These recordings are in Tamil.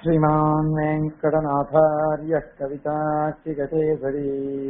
श्रीमान् वेङ्कटनाथार्यः कविताचिगतेसरी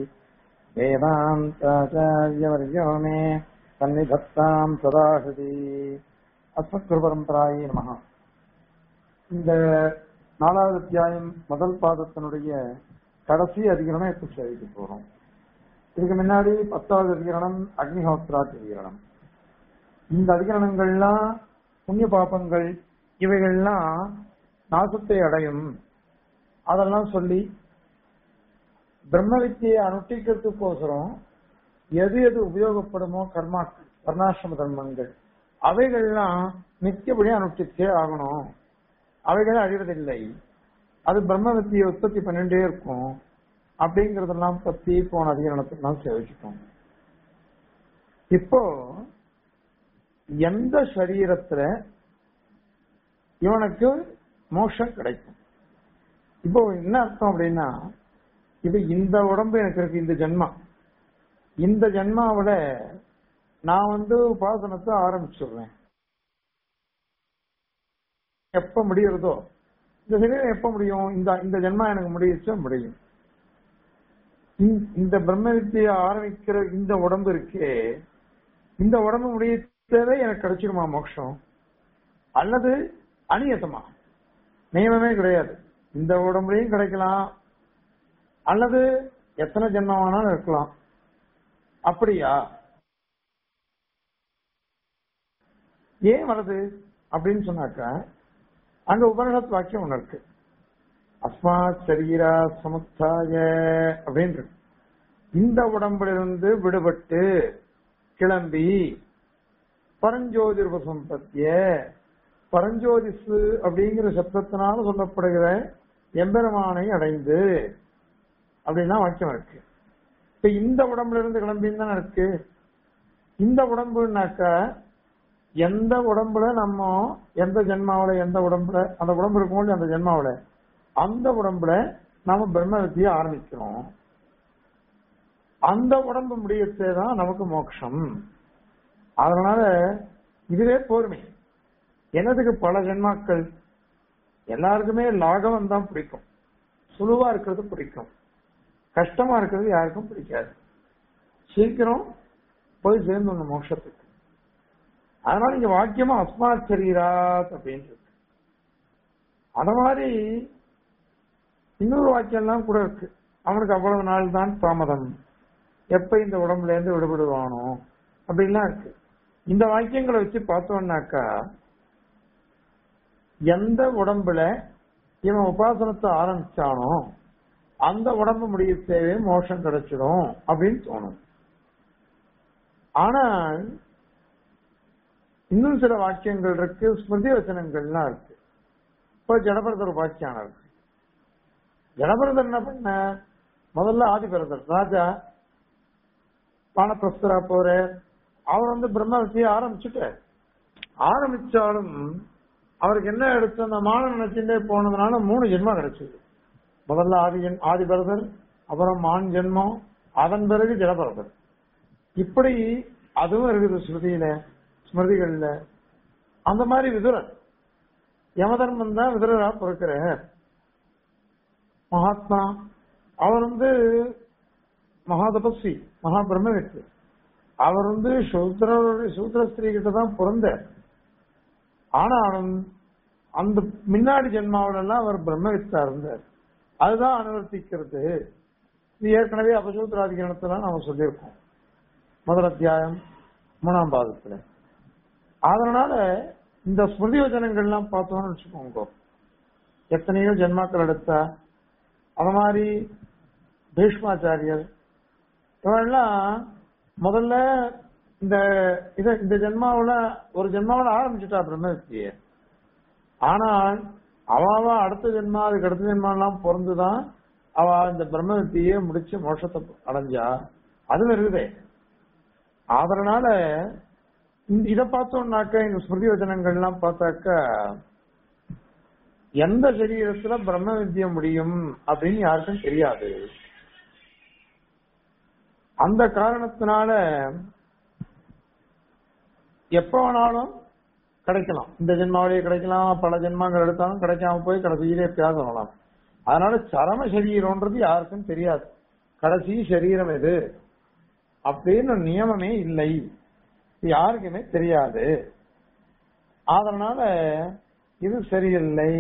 वेदान्ताचार्यवर्यो मे सन्निधत्ताम् सदाहृति அஸ்மத்குருபரம்பராயே நமக இந்த நாலாவது அத்தியாயம் முதல் பாதத்தினுடைய கடைசி அதிகரணம் இப்ப சேவிக்க போறோம் இதுக்கு முன்னாடி பத்தாவது அதிகரணம் அக்னிஹோத்ராத் அதிகரணம் இந்த அதிகரணங்கள்லாம் புண்ணிய பாபங்கள் இவைகள்லாம் நாசத்தை அடையும் அதெல்லாம் சொல்லி பிரம்ம வித்தியை அனுஷ்டிக்கிறதுக்கோசரம் எது எது உபயோகப்படுமோ கர்மா வர்ணாசிரம தர்மங்கள் அவைகள்லாம் நித்தியபடி அனுஷ்டிச்சே ஆகணும் அவைகள் அழிவதில்லை அது பிரம்ம வித்தியை உற்பத்தி பண்ணிட்டே இருக்கும் அப்படிங்கறதெல்லாம் பத்தி போன அதிகரணத்துக்கு சேவிச்சிட்டோம் இப்போ எந்த சரீரத்துல இவனுக்கு மோஷம் கிடைக்கும் இப்போ என்ன அர்த்தம் அப்படின்னா இது இந்த உடம்பு எனக்கு இருக்கு இந்த ஜென்மா இந்த ஜென்மாவில நான் வந்து உபாசனத்தை ஆரம்பிச்சிடுறேன் எப்ப முடியறதோ இந்த சரீரம் எப்ப முடியும் இந்த இந்த ஜென்மா எனக்கு முடியுச்சோ முடியும் இந்த பிரம்ம வித்தியை ஆரம்பிக்கிற இந்த உடம்பு இருக்கே இந்த உடம்பு முடியத்தே எனக்கு கிடைச்சிருமா மோட்சம் அல்லது அநியத்தமா நியமமே கிடையாது இந்த உடம்புலையும் கிடைக்கலாம் அல்லது எத்தனை ஜென்மம் வேணாலும் இருக்கலாம் அப்படியா ஏன் வருது அப்படின்னு சொன்னாக்கா அங்க உபனிஷத் வாக்கியம் ஒண்ணு இருக்கு அஸ்மாத் சரீரா சமுத்தாய அப்படின்னு இருக்கு இந்த உடம்பிலிருந்து விடுபட்டு கிளம்பி பரஞ்சோதி உபசம்பத்திய பரஞ்சோதிசு அப்படிங்கிற சப்தத்தினால சொல்லப்படுகிற எம்பெருமானை அடைந்து அப்படின்னா வாக்கியம் இருக்கு இப்ப இந்த உடம்புல இருந்து கிளம்பின்னு தானே இருக்கு இந்த உடம்புனாக்கா எந்த உடம்புல நம்ம எந்த ஜென்மாவில எந்த உடம்புல அந்த உடம்பு இருக்கும்போது அந்த ஜென்மாவில அந்த உடம்புல நாம பிரம்ம வித்திய ஆரம்பிக்கிறோம் அந்த உடம்பு முடியத்தே தான் நமக்கு மோட்சம் அதனால இதுவே போருமை எனதுக்கு பல ஜென்மாக்கள் எல்லாருக்குமே லாகவம் தான் பிடிக்கும் சுழுவா இருக்கிறது பிடிக்கும் கஷ்டமா இருக்கிறது யாருக்கும் பிடிக்காது சீக்கிரம் போய் சேர்ந்து மோட்சத்துக்கு அதனால இங்க வாக்கியமா அஸ்மாத் சரீராத் அப்படின்னு இருக்கு அத மாதிரி இன்னொரு வாக்கியம்லாம் கூட இருக்கு அவனுக்கு அவ்வளவு நாள் தான் தாமதம் எப்ப இந்த உடம்புல இருந்து விடுபடுவானோ அப்படின்லாம் இருக்கு இந்த வாக்கியங்களை வச்சு பார்த்தோம்னாக்கா எந்த உடம்புல இவன் உபாசனத்தை ஆரம்பிச்சானோ அந்த உடம்பு முடிய தேவை மோஷம் கிடைச்சிடும் அப்படின்னு தோணும் ஆனால் இன்னும் சில வாக்கியங்கள் இருக்கு ஸ்மிருதி வச்சனங்கள்லாம் இருக்கு இப்போ ஜடபரதர் வாக்கியம் இருக்கு ஜடபரதர் என்ன பண்ண முதல்ல ஆதிபரதர் ராஜா பானப்பிரஸ்தரா போற அவர் வந்து பிரம்ம வித்தியை ஆரம்பிச்சுட்டார் ஆரம்பிச்சாலும் அவருக்கு என்ன எடுத்து அந்த மான நினைச்சுட்டே போனதுனால மூணு ஜென்மம் கிடைச்சது முதல்ல ஆதி ஆதிபரதர் அப்புறம் மான் ஜென்மம் அதன் பிறகு ஜடபரதர் இப்படி அதுவும் இருக்குது ஸ்ருதியில ஸ்மிருதிகள்ல அந்த மாதிரி விதுரர் யமதர்மன் தான் விதுரரா பிறக்கிற மகாத்மா அவர் வந்து மகா தபஸ்வி மகா பிரம்மவித்து அவர் வந்து சூத்திரோடைய சூத்திர ஸ்திரீ கிட்ட தான் பிறந்தார் ஆனாலும் அந்த முன்னாடி ஜென்மாவில எல்லாம் அவர் பிரம்மவித்தா இருந்தார் அதுதான் அனுவர்த்திக்கிறது இது ஏற்கனவே அபசூத்திராதிகரணத்துல நாம சொல்லியிருக்கோம் முதல் அத்தியாயம் மூணாம் பாதத்துல அதனால இந்த ஸ்மிருதி வச்சனங்கள்லாம் பார்த்தோம்னு வச்சுக்கோங்க எத்தனையோ ஜென்மாக்கள் எடுத்தா அது மாதிரி பீஷ்மாச்சாரியர் இவெல்லாம் முதல்ல இந்த இத இந்த ஜென்மாவில ஒரு ஜென்மாவில ஆரம்பிச்சுட்டா பிரம்மவித்திய ஆனால் அவ அடுத்த ஜென்மா அதுக்கு அடுத்த ஜென்மா எல்லாம் பிறந்துதான் அவ இந்த பிரம்மவித்திய முடிச்சு மோஷத்தை அடைஞ்சா அதுவும் இருக்குதே அதனால இத பார்த்தோம்னாக்க இந்த ஸ்மிருதி வச்சனங்கள்லாம் பார்த்தாக்கா எந்த சரீரத்துல பிரம்ம வித்திய முடியும் அப்படின்னு யாருக்கும் தெரியாது அந்த காரணத்தினால எப்ப வேணாலும் கிடைக்கலாம் இந்த ஜென்மாவிலேயே கிடைக்கலாம் பல ஜென்மங்கள் எடுத்தாலும் கிடைக்காம போய் கடைசியிலே எப்பயாவது சொல்லலாம் அதனால சரம சரீரம்ன்றது யாருக்கும் தெரியாது கடைசி சரீரம் எது அப்படின்னு நியமமே இல்லை இது யாருக்குமே தெரியாது அதனால இது சரியில்லை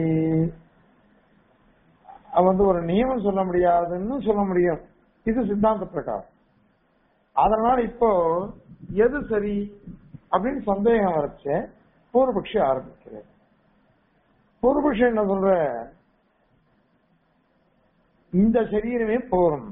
அது வந்து ஒரு நியமம் சொல்ல முடியாதுன்னு சொல்ல முடியும் இது சித்தாந்த பிரகாரம் அதனால இப்போ எது சரி அப்படின்னு சந்தேகம் வரைச்ச பூர்வபக்ஷி ஆரம்பிக்கிறேன் பூர்வபக்ஷி என்ன சொல்ற இந்த சரீரமே போரும்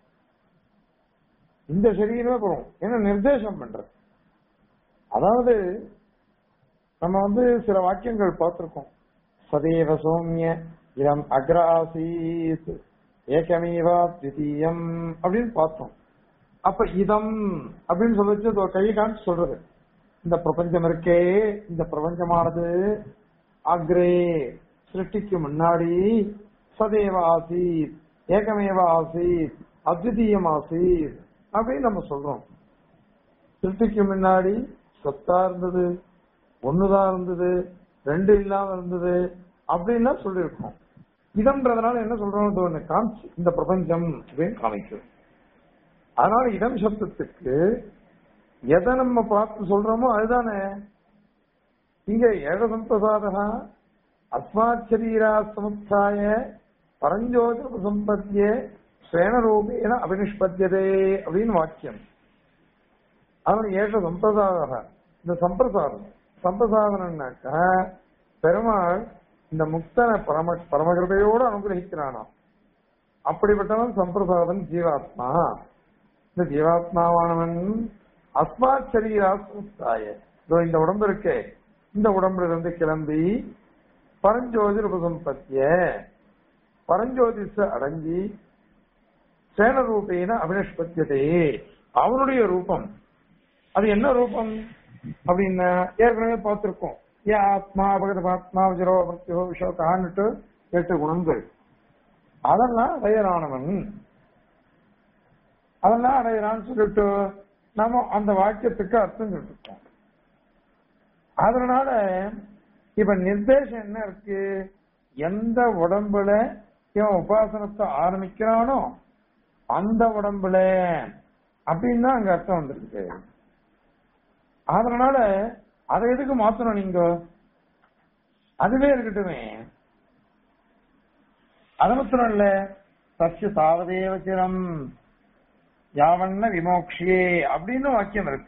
இந்த சரீரமே போரும் என்ன நிர்தேசம் பண்றது அதாவது நம்ம வந்து சில வாக்கியங்கள் பார்த்திருக்கோம் சதேவ சௌமிய இடம் அக்ராசீத் ஏகமேவா திதீயம் அப்படின்னு பார்த்தோம் அப்ப இதம் அப்படின்னு சொல்லிச்சு அது ஒரு கையை காமிச்சு சொல்றது இந்த பிரபஞ்சம் இருக்கே இந்த பிரபஞ்சமானது அக்ரே சிருஷ்டிக்கு முன்னாடி சதேவ ஆசீத் ஏகமேவ ஆசீத் அத்விதீயம் ஆசீத் அப்படின்னு நம்ம சொல்றோம் சிருஷ்டிக்கு முன்னாடி சத்தா இருந்தது ஒண்ணுதான் இருந்தது ரெண்டு இல்லாம இருந்தது அப்படின்னு சொல்லியிருக்கோம் இதம்ன்றதுனால என்ன சொல்றோம் ஒண்ணு காமிச்சு இந்த பிரபஞ்சம் அப்படின்னு காமிக்கும் அதனால இடம் சப்தத்துக்கு எதை நம்ம பார்த்து சொல்றோமோ அதுதானே இங்க ஏகசம்பிரசாதா அஸ்மாத் சரீரா சமுத்தாய பரஞ்சோதிர சம்பத்திய ஸ்வேனரூபேன அபினிஷ்பத்தியதே அப்படின்னு வாக்கியம் அவன் ஏக சம்பிரசாதா இந்த சம்பிரசாதம் சம்பிரசாதனம்னாக்கா பெருமாள் இந்த முக்தனை பரம பரமகிருதையோடு அனுகிரகிக்கிறானாம் அப்படிப்பட்டவன் சம்பிரசாதன் ஜீவாத்மா இந்த ஜீவாத்மாவானவன் அஸ்மாத் சரீரா சமுத்தாய இதோ இந்த உடம்பு இருக்கே இந்த உடம்புல இருந்து கிளம்பி பரஞ்சோதி ரூபசம்பத்திய பரஞ்சோதிச அடைஞ்சி சேன ரூபேன அபினிஷ்பத்தியதே அவனுடைய ரூபம் அது என்ன ரூபம் அப்படின்னா ஏற்கனவே பார்த்திருக்கோம் ஏ ஆத்மா அபகத ஆத்மா விஜரோ அமிருத்தியோ விஷோகான்னுட்டு எட்டு குணங்கள் அதெல்லாம் அடையறானவன் அதெல்லாம் அடையறான்னு சொல்லிட்டு நாம அந்த வாக்கியத்துக்கு அர்த்தம் சொல்லிருக்கோம் அதனால இப்ப நிர்தேசம் என்ன இருக்கு எந்த உடம்புல இவன் உபாசனத்தை ஆரம்பிக்கிறானோ அந்த உடம்புல அப்படின்னு தான் அங்க அர்த்தம் வந்திருக்கு அதனால அதை எதுக்கு மாத்தணும் நீங்க அதுவே இருக்கட்டுமே அது மாத்திரம் இல்ல சசிய சாவதேவ சிரம் யாவண்ண விமோக்ஷியே அப்படின்னு வாக்கியம் இருக்கு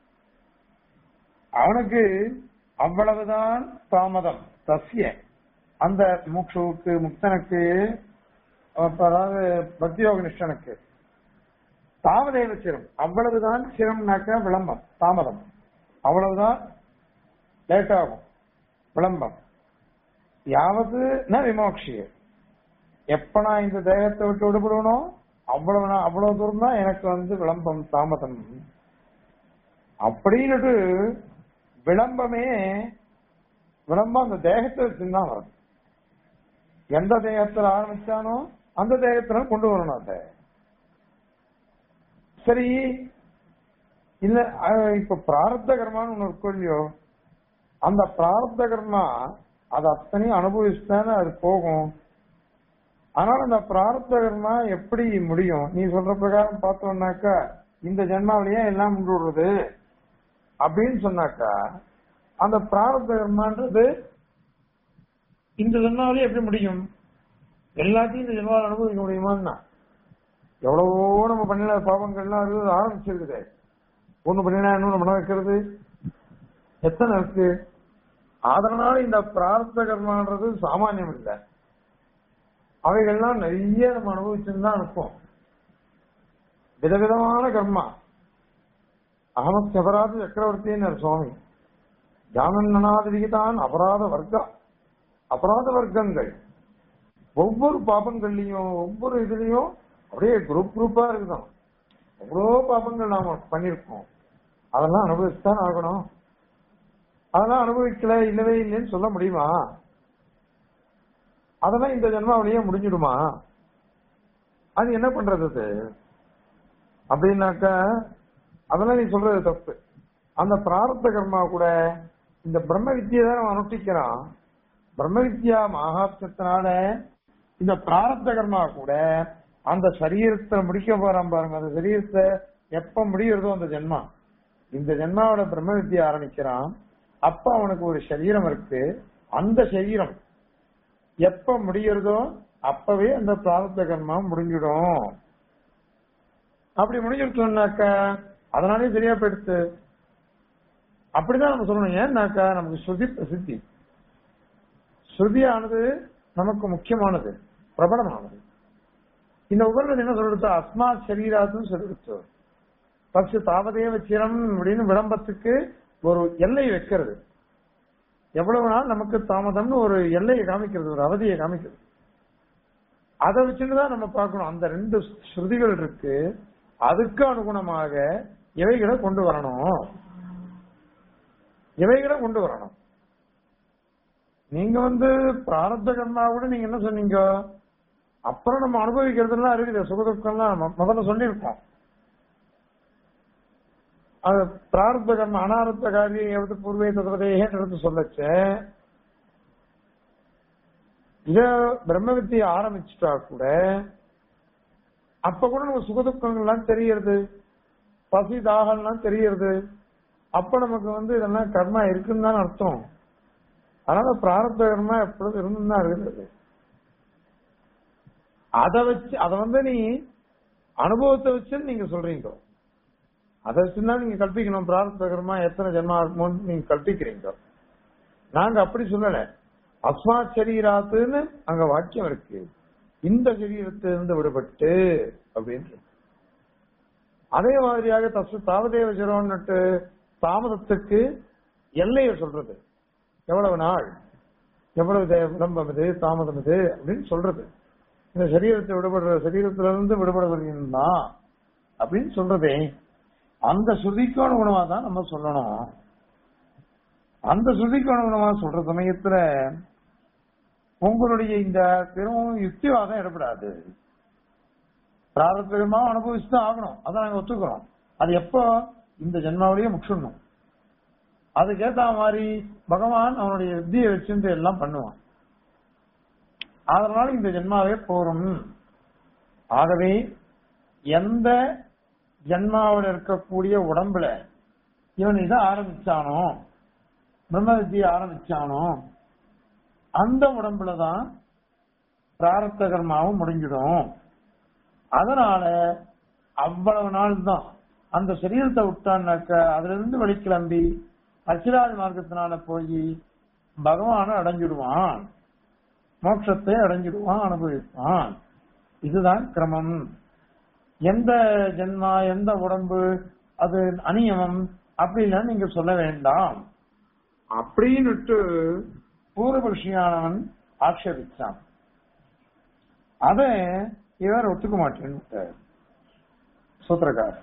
அவனுக்கு அவ்வளவுதான் தாமதம் சசிய அந்த மூக்ஷுவுக்கு முக்தனுக்கு அதாவது பக்தியோக நிஷ்டனுக்கு தாமதேவ சிரம் அவ்வளவுதான் சிரம்னாக்க விளம்பம் தாமதம் அவ்வளவுதான் லேட் ஆகும் விளம்பம் யாவது ந விமோக்ஷிய எப்ப நான் இந்த தேகத்தை விட்டு விடுபடணும் அவ்வளவு நான் அவ்வளவு தூரம் தான் எனக்கு வந்து விளம்பம் தாமதம் அப்படின்னுட்டு விளம்பமே விளம்பம் அந்த தேகத்தை வச்சுதான் வரும் எந்த தேகத்துல ஆரம்பிச்சானோ அந்த தேகத்துல கொண்டு வரணும் அதை சரி இல்ல அஹ், இப்ப பிராரப்த கர்மான்னு ஒண்ணு இருக்கும் இல்லையோ அந்த பிராரப்த கர்மா அது அத்தனையும் அனுபவிச்சுதானே அது போகும் அதனால அந்த பிராரப்த கர்மா எப்படி முடியும் நீ சொல்ற பிரகாரம் பார்த்தோம்னாக்கா இந்த ஜென்மாவிலேயே எல்லாம் முண்டு விடுறது அப்படின்னு சொன்னாக்கா அந்த பிராரப்த கர்மான்றது இந்த ஜென்மாவிலேயே எப்படி முடியும் எல்லாத்தையும் இந்த ஜென்மாவில் அனுபவிக்க முடியுமான்னா எவ்வளவோ நம்ம பண்ணின பாவங்கள்லாம் இருக்குது ஆரம்பிச்சிருக்குது ஒண்ணு பண்ணினா இன்னொன்னு பண்ண வைக்கிறது எத்தனை இருக்கு அதனால இந்த பிரார்த்த கர்மான்றது சாமானியம் இல்லை அவைகள்லாம் நிறைய நம்ம அனுபவிச்சுன்னு தான் இருக்கும் விதவிதமான கர்மா அகமத் அபராத சக்கரவர்த்தின்னு சுவாமி ஜானநாத விகிதான் அபராத வர்க்கம் அபராத வர்க்கங்கள் ஒவ்வொரு பாபங்கள்லயும் ஒவ்வொரு இதுலயும் அப்படியே குரூப் குரூப்பா இருக்குதான் எவ்வளோ பாபங்கள் நாம பண்ணிருக்கோம் அதெல்லாம் அனுபவிச்சுதான் ஆகணும் அதெல்லாம் அனுபவிக்கல இல்லவே இல்லைன்னு சொல்ல முடியுமா அதெல்லாம் இந்த ஜென்மாவிலேயே முடிஞ்சிடுமா அது என்ன பண்றது அது அப்படின்னாக்கா அதெல்லாம் நீ சொல்றது தப்பு அந்த பிராரப்த கர்மா கூட இந்த பிரம்ம வித்தியை தான் அவன் அனுஷ்டிக்கிறான் பிரம்ம வித்யா மகாத்மத்தினால இந்த பிராரப்த கர்மா கூட அந்த சரீரத்தை முடிக்க போறான் பாருங்க அந்த சரீரத்தை எப்ப முடிகிறதோ அந்த ஜென்மா இந்த ஜென்மாவோட பிரம்ம வித்தியை ஆரம்பிக்கிறான் அப்ப அவனுக்கு ஒரு சரீரம் இருக்கு அந்த சரீரம் எப்ப முடிகிறதோ அப்பவே அந்த பிராரப்த கர்மா முடிஞ்சிடும் அப்படி முடிஞ்சிருச்சோம்னாக்கா அதனாலே சரியா போயிடுத்து அப்படிதான் நம்ம சொல்லணும் ஏன்னாக்கா நமக்கு ஸ்ருதி பிரசித்தி ஸ்ருதியானது நமக்கு முக்கியமானது பிரபலமானது இந்த உபநிடது என்ன சொல்றது அஸ்மாத் சரீராத்துன்னு சொல்லிடுச்சு பக்ஷ தாவதேவ சிரம் அப்படின்னு விளம்பத்துக்கு ஒரு எல்லை வைக்கிறது எவ்வளவு நாள் நமக்கு தாமதம்னு ஒரு எல்லையை காமிக்கிறது ஒரு அவதியை காமிக்கிறது அதை வச்சுட்டு தான் நம்ம பார்க்கணும் அந்த ரெண்டு ஸ்ருதிகள் இருக்கு அதுக்கு அனுகுணமாக இவைகளை கொண்டு வரணும் இவைகளை கொண்டு வரணும் நீங்க வந்து பிராரப்த கர்மா கூட நீங்க என்ன சொன்னீங்க அப்புறம் நம்ம அனுபவிக்கிறதுலாம் இருக்குது சுகதுக்கம்லாம் நம்ம முதல்ல சொல்லியிருக்கோம் அது பிராரப்த கர்ம அனாரப்த காரியம் எடுத்து பூர்வே தத்துவதேன்னு எடுத்து சொல்லச்சு இத பிரம்ம வித்தியை ஆரம்பிச்சுட்டா கூட அப்ப கூட நம்ம சுகதுக்கங்கள்லாம் தெரியறது பசி தாகம்லாம் தெரியறது அப்ப நமக்கு வந்து இதெல்லாம் கர்மா இருக்குன்னு தான் அர்த்தம் அதனால பிராரப்த கர்மா எப்பொழுதும் இருந்து தான் இருக்கிறது அதை வச்சு அதை வந்து நீ அனுபவத்தை வச்சு நீங்க சொல்றீங்க அதை வச்சுதான் நீங்க கல்பிக்கணும் பிராரப்த கர்மா எத்தனை ஜென்மா இருக்குமோன்னு நீங்க கல்பிக்கிறீங்க நாங்க அப்படி சொல்லல அஸ்மாத் சரீராத்துன்னு அங்க வாக்கியம் இருக்கு இந்த சரீரத்திலிருந்து விடுபட்டு அப்படின்னு அதே மாதிரியாக தசு தாவதேவ சிரோன்னுட்டு தாமதத்துக்கு எல்லையை சொல்றது எவ்வளவு நாள் எவ்வளவு தே- விளம்பம் இது தாமதம் இது அப்படின்னு சொல்றது இந்த சரீரத்தை விடுபடுற சரீரத்திலிருந்து விடுபடுவதுன்னா அப்படின்னு சொல்றதே அந்த சுதிக்கு அனுகுணமா தான் நம்ம சொல்லணும் அந்த சுதிக்கு அனுகுணமா சொல்ற சமயத்துல உங்களுடைய இந்த பெரும் யுக்திவாதம் இடப்படாது பிராரத்தமா அனுபவிச்சு தான் ஆகணும் அதை நாங்க ஒத்துக்கிறோம் அது எப்போ இந்த ஜென்மாவிலேயே முக்கிடணும் அதுக்கேத்த மாதிரி பகவான் அவனுடைய வித்தியை வச்சிருந்து எல்லாம் பண்ணுவான் அதனால இந்த ஜென்மாவே போரும் ஆகவே எந்த ஜென்மாவில் இருக்கக்கூடிய உடம்புல இவன் இதை ஆரம்பிச்சானோ பிரம்ம வித்தியை ஆரம்பிச்சானோ அந்த உடம்புல தான் பிராரத்த கர்மாவும் முடிஞ்சிடும் அதனால அவ்வளவு நாள் தான் அந்த சரீரத்தை விட்டான்னாக்க அதுல இருந்து வெளிக்கிளம்பி அச்சிராஜ் மார்க்கத்தினால போய் பகவானை அடைஞ்சிடுவான் மோட்சத்தை அடைஞ்சிடுவான் அனுபவிப்பான் இதுதான் கிரமம் எந்த ஜென்மா எந்த உடம்பு அது அநியமம் அப்படின்லாம் நீங்க சொல்ல வேண்டாம் அப்படின்னுட்டு பூர்வபக்ஷியானவன் ஆட்சேபிச்சான் அத இவர் ஒத்துக்க மாட்டேன்னு சூத்திரக்கார்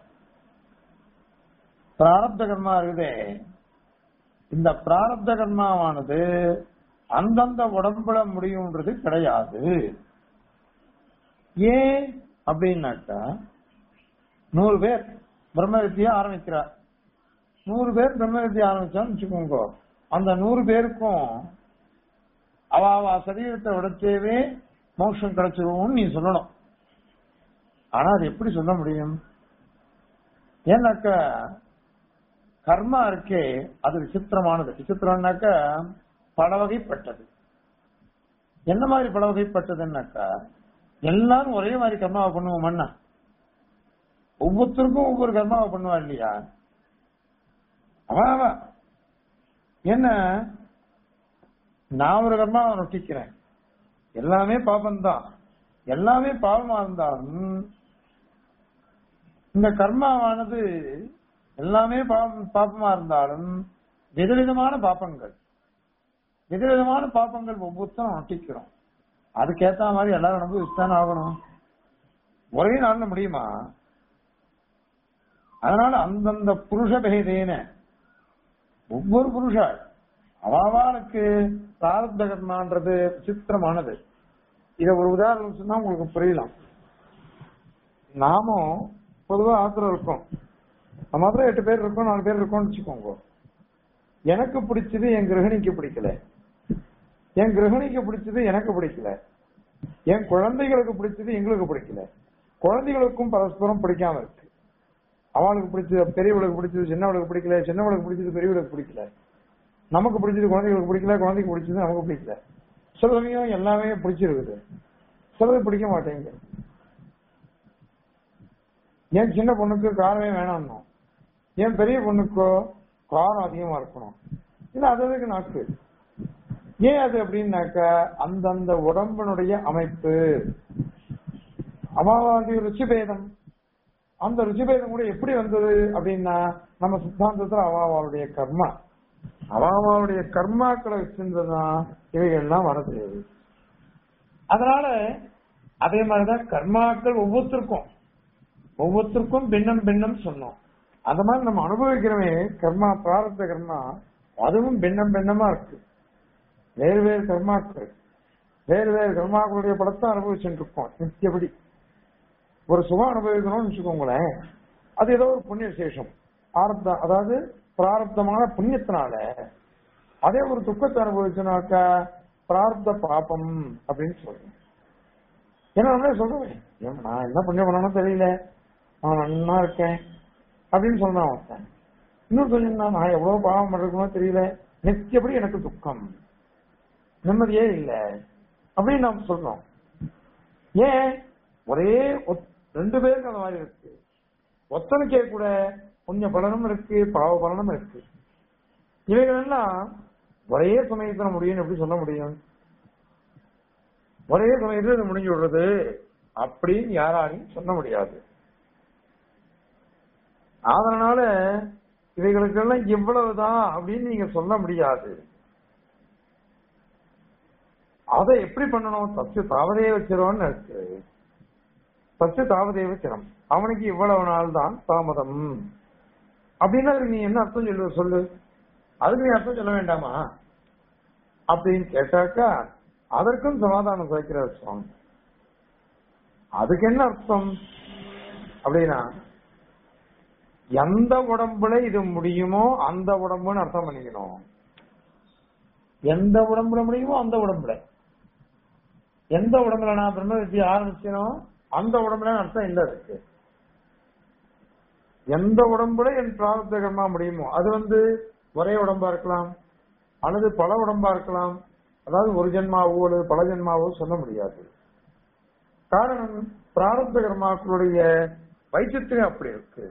பிராரப்த கர்மா இருக்குதே இந்த பிராரப்த கர்மாவானது அந்தந்த உடம்புல முடியும்ன்றது கிடையாது ஏன் அப்படின்னாக்கா நூறு பேர் பிரம்ம வித்தியை ஆரம்பிக்கிறார் நூறு பேர் பிரம்ம வித்தியை ஆரம்பிச்சான்னு வச்சுக்கோங்க அந்த நூறு பேருக்கும் அவ அவ சரீரத்தை உடைச்சேவே மோட்சம் கிடைச்சிருவோம்னு நீ சொல்லணும் ஆனா அது எப்படி சொல்ல முடியும் ஏன்னாக்கா கர்மா இருக்கே அது விசித்திரமானது விசித்திரம்னாக்கா பல வகைப்பட்டது என்ன மாதிரி பல வகைப்பட்டதுன்னாக்கா எல்லாரும் ஒரே மாதிரி கர்மாவை பண்ணுவோம்னா ஒவ்வொருத்தருக்கும் ஒவ்வொரு கர்மாவை பண்ணுவா இல்லையா அவன் அவன் என்ன நான் ஒரு கர்மாவை நொட்டிக்கிறேன் எல்லாமே பாபம்தான் எல்லாமே பாவமா இருந்தாலும் இந்த கர்மாவானது எல்லாமே பாவம் பாப்பமா இருந்தாலும் விதவிதமான பாப்பங்கள் விதவிதமான பாப்பங்கள் ஒவ்வொருத்தரும் நொட்டிக்கிறோம் அதுக்கேத்த மாதிரி எல்லாரும் அனுபவிச்சுதானே ஆகணும் ஒரே நாள்ல முடியுமா அதனால அந்தந்த புருஷ பேதேன ஒவ்வொரு புருஷா அவாவாளுக்கு பிராரப்த கர்மான்றது விசித்திரமானது இத ஒரு உதாரணம் சொன்னா உங்களுக்கு புரியலாம் நாமும் பொதுவா ஆத்திரம் இருக்கோம் நம்ம மாத்திரம் எட்டு பேர் இருக்கோம் நாலு பேர் இருக்கோம்னு வச்சுக்கோங்க எனக்கு பிடிச்சது என் கிரகணிக்கு பிடிக்கல என் கிரகணிக்கு பிடிச்சது எனக்கு பிடிக்கல என் குழந்தைகளுக்கு பிடிச்சது எங்களுக்கு பிடிக்கல குழந்தைகளுக்கும் பரஸ்பரம் பிடிக்காம இருக்கு அவளுக்கு பிடிச்சது பெரியவளுக்கு பிடிச்சது சின்னவளுக்கு பிடிக்கல சின்னவளுக்கு பிடிச்சது பெரியவளுக்கு பிடிக்கல நமக்கு பிடிச்சது குழந்தைகளுக்கு பிடிக்கல குழந்தைக்கு பிடிச்சது நமக்கு பிடிக்கல சில சமயம் எல்லாமே பிடிச்சிருக்குது சிலது பிடிக்க மாட்டேங்குது என் சின்ன பொண்ணுக்கு காரமே வேணாம்னோம் என் பெரிய பொண்ணுக்கோ காரம் அதிகமா இருக்கணும் இல்ல அது அதுக்கு நாக்கு ஏன் அது அப்படின்னாக்கா அந்தந்த உடம்பினுடைய அமைப்பு அமாவாதி ருச்சிபேதம் அந்த ருச்சிபேதம் கூட எப்படி வந்தது அப்படின்னா நம்ம சித்தாந்தத்துல அவாவாளுடைய கர்மா அவாவாளுடைய கர்மாக்களை வச்சிருந்ததுதான் இவைகள்லாம் வரது அதனால அதே மாதிரிதான் கர்மாக்கள் ஒவ்வொருத்தருக்கும் ஒவ்வொருத்தருக்கும் பின்னம் பின்னம் சொன்னோம் அந்த மாதிரி நம்ம அனுபவிக்கிறவே கர்மா பிராரத்த கர்மா அதுவும் பின்னம் பின்னமா இருக்கு வேறு வேறு கர்மாக்கள் வேறு வேறு கர்மாக்களுடைய படத்தை அனுபவிச்சுட்டு இருக்கோம் நித்தியபடி ஒரு சுகம் அனுபவிக்கணும்னு வச்சுக்கோங்களேன் அது ஏதோ ஒரு புண்ணிய விசேஷம் ஆரத்த அதாவது பிராரப்தமான புண்ணியத்தினால அதே ஒரு துக்கத்தை அனுபவிச்சனாக்கா பிரார்த்த பாபம் அப்படின்னு சொல்றேன் ஏன்னா நம்மளே சொல்றேன் ஏன் நான் என்ன புண்ணியம் பண்ணணும் தெரியல நான் நன்னா இருக்கேன் அப்படின்னு சொன்னான் ஒருத்தன் இன்னும் சொல்லியிருந்தான் நான் எவ்வளவு பாவம் பண்ணிருக்கணும் தெரியல நித்தியபடி எனக்கு துக்கம் நிம்மதியே இல்லை அப்படின்னு நாம் சொல்றோம் ஏன் ஒரே ஒத்- ரெண்டு பேருக்கு அந்த மாதிரி இருக்கு ஒத்தனுக்கே கூட புண்ணிய பலனும் இருக்கு பாவ பலனும் இருக்கு இவைகள் எல்லாம் ஒரே சமயத்துல முடியும்னு எப்படி சொல்ல முடியும் ஒரே சமயத்துல இது முடிஞ்சு விடுறது அப்படின்னு யாராலையும் சொல்ல முடியாது அதனால இவைகளுக்கெல்லாம் இவ்வளவுதான் அப்படின்னு நீங்க சொல்ல முடியாது அதை எப்படி பண்ணணும் தச்சு தாவதே வச்சிருவோம்னு இருக்கு தச்சு தாவதே வச்சிரும் அவனுக்கு இவ்வளவு நாள் தான் தாமதம் அப்படின்னா அதுக்கு நீ என்ன அர்த்தம் சொல்லு சொல்லு அதுக்கு நீ அர்த்தம் சொல்ல வேண்டாமா அப்படின்னு கேட்டாக்கா அதற்கும் சமாதானம் குறைக்கிறார் சுவாமி அதுக்கு என்ன அர்த்தம் அப்படின்னா எந்த உடம்புல இது முடியுமோ அந்த உடம்புன்னு அர்த்தம் பண்ணிக்கணும் எந்த உடம்புல முடியுமோ அந்த உடம்புல எந்த உடம்புல நான் பிரம்ம வித்தியை ஆரம்பிச்சனோ அந்த உடம்புல அர்த்தம் இல்ல இருக்கு எந்த உடம்புல என் பிராரப்த கர்மா முடியுமோ அது வந்து ஒரே உடம்பா இருக்கலாம் அல்லது பல உடம்பா இருக்கலாம் அதாவது ஒரு ஜென்மாவோ அல்லது பல ஜென்மாவோ சொல்ல முடியாது காரணம் பிராரப்த கர்மாக்களுடைய வைச்சித்திரம் அப்படி இருக்கு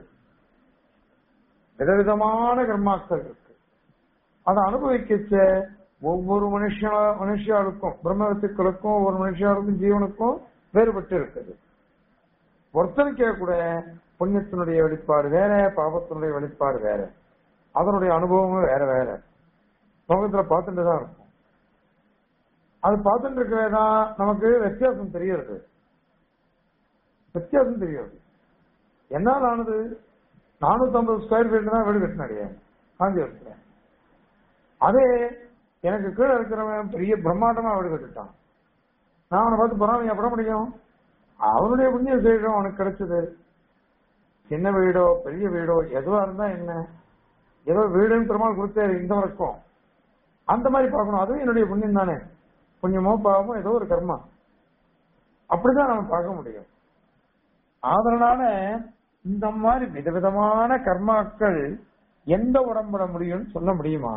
விதவிதமான கர்மாக்கள் இருக்கு அதை அனுபவிக்கச்ச ஒவ்வொரு மனுஷ மனுஷாளுக்கும் பிரம்மத்துக்களுக்கும் ஒவ்வொரு மனுஷாளுக்கும் ஜீவனுக்கும் வேறுபட்டு இருக்குது ஒருத்தனுக்கே கூட புண்ணியத்தினுடைய வெளிப்பாடு வேற பாபத்தினுடைய வெளிப்பாடு வேற அதனுடைய அனுபவமும் வேற வேற லோகத்துல பார்த்துட்டு தான் இருக்கும் அது பார்த்துட்டு இருக்கவே தான் நமக்கு வித்தியாசம் தெரியுது வித்தியாசம் தெரியுது என்னால் ஆனது நானூத்தி ஐம்பது ஸ்கொயர் ஃபீட் தான் வீடு கட்டினாடியே காஞ்சிபுரத்துல அதே எனக்கு கீழே இருக்கிறவன் பெரிய பிரம்மாண்டமா வீடு கட்டிட்டான் நான் அவனை பார்த்து பொறாமையா பட முடியும் அவனுடைய புண்ணிய விசேஷம் அவனுக்கு கிடைச்சது சின்ன வீடோ பெரிய வீடோ எதுவா இருந்தா என்ன ஏதோ வீடுன்னு பெருமாள் கொடுத்தாரு இந்த வரைக்கும் அந்த மாதிரி பார்க்கணும் அதுவும் என்னுடைய புண்ணியம் தானே புண்ணியமோ பாவமோ ஏதோ ஒரு கர்மா அப்படிதான் நம்ம பார்க்க முடியும் அதனால இந்த மாதிரி விதவிதமான கர்மாக்கள் எந்த உடம்புல முடியும்னு சொல்ல முடியுமா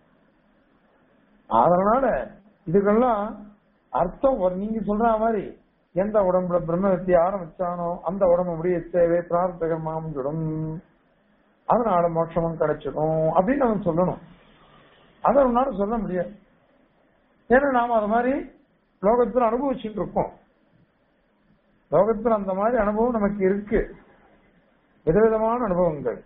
அதனால இதுக்கெல்லாம் அர்த்தம் ஒரு நீங்க சொல்ற மாதிரி எந்த உடம்புல பிரம்ம வித்தியை ஆரம்பிச்சானோ அந்த உடம்பு முடிய தேவை பிரார்த்தகமா முடிஞ்சிடும் அதனால மோட்சமும் கிடைச்சிடும் அப்படின்னு அவன் சொல்லணும் அதை உன்னால சொல்ல முடியாது ஏன்னா நாம அது மாதிரி லோகத்துல அனுபவிச்சுட்டு இருக்கோம் லோகத்துல அந்த மாதிரி அனுபவம் நமக்கு இருக்கு விதவிதமான அனுபவங்கள்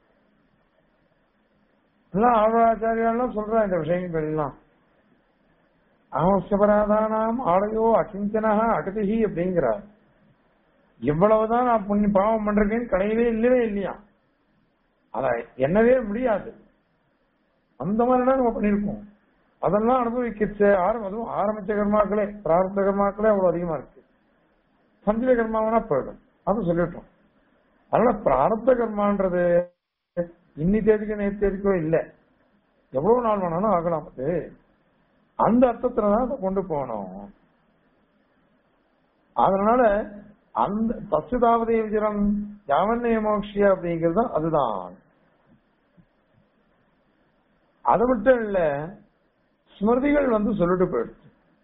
எல்லாம் ஆழ்வாச்சாரியாலாம் சொல்ற இந்த விஷயங்கள் எல்லாம் அவசியபராதானாம் ஆடையோ அகிஞ்சனஹா அகதிஹி அப்படிங்கிறார் இவ்வளவுதான் நான் புண்ணிய பாவம் பண்றேன்னு கிடையவே இல்லவே இல்லையா அத என்னவே முடியாது அந்த மாதிரிலாம் நம்ம பண்ணிருக்கோம் அதெல்லாம் அனுபவிக்கிச்ச ஆரம்ப அதுவும் ஆரம்பிச்ச கர்மாக்களே பிரார்த்த கர்மாக்களே அவ்வளவு அதிகமா இருக்கு சஞ்சய கர்மாவனா போயிடும் அது சொல்லிட்டோம் அதனால பிராரப்த கர்மான்றது இன்னி தேதிக்கு நேற்று தேதிக்கோ இல்ல எவ்வளவு நாள் வேணாலும் ஆகலாம் அது அந்த அர்த்தத்துல தான் அதை கொண்டு போகணும் அதனால அந்த தசுதாவது விஜரம் யாவன்ய மோக்ஷியா அப்படிங்கிறது தான் அதுதான் அது மட்டும் இல்ல ஸ்மிருதிகள் வந்து சொல்லிட்டு போயிடுச்சு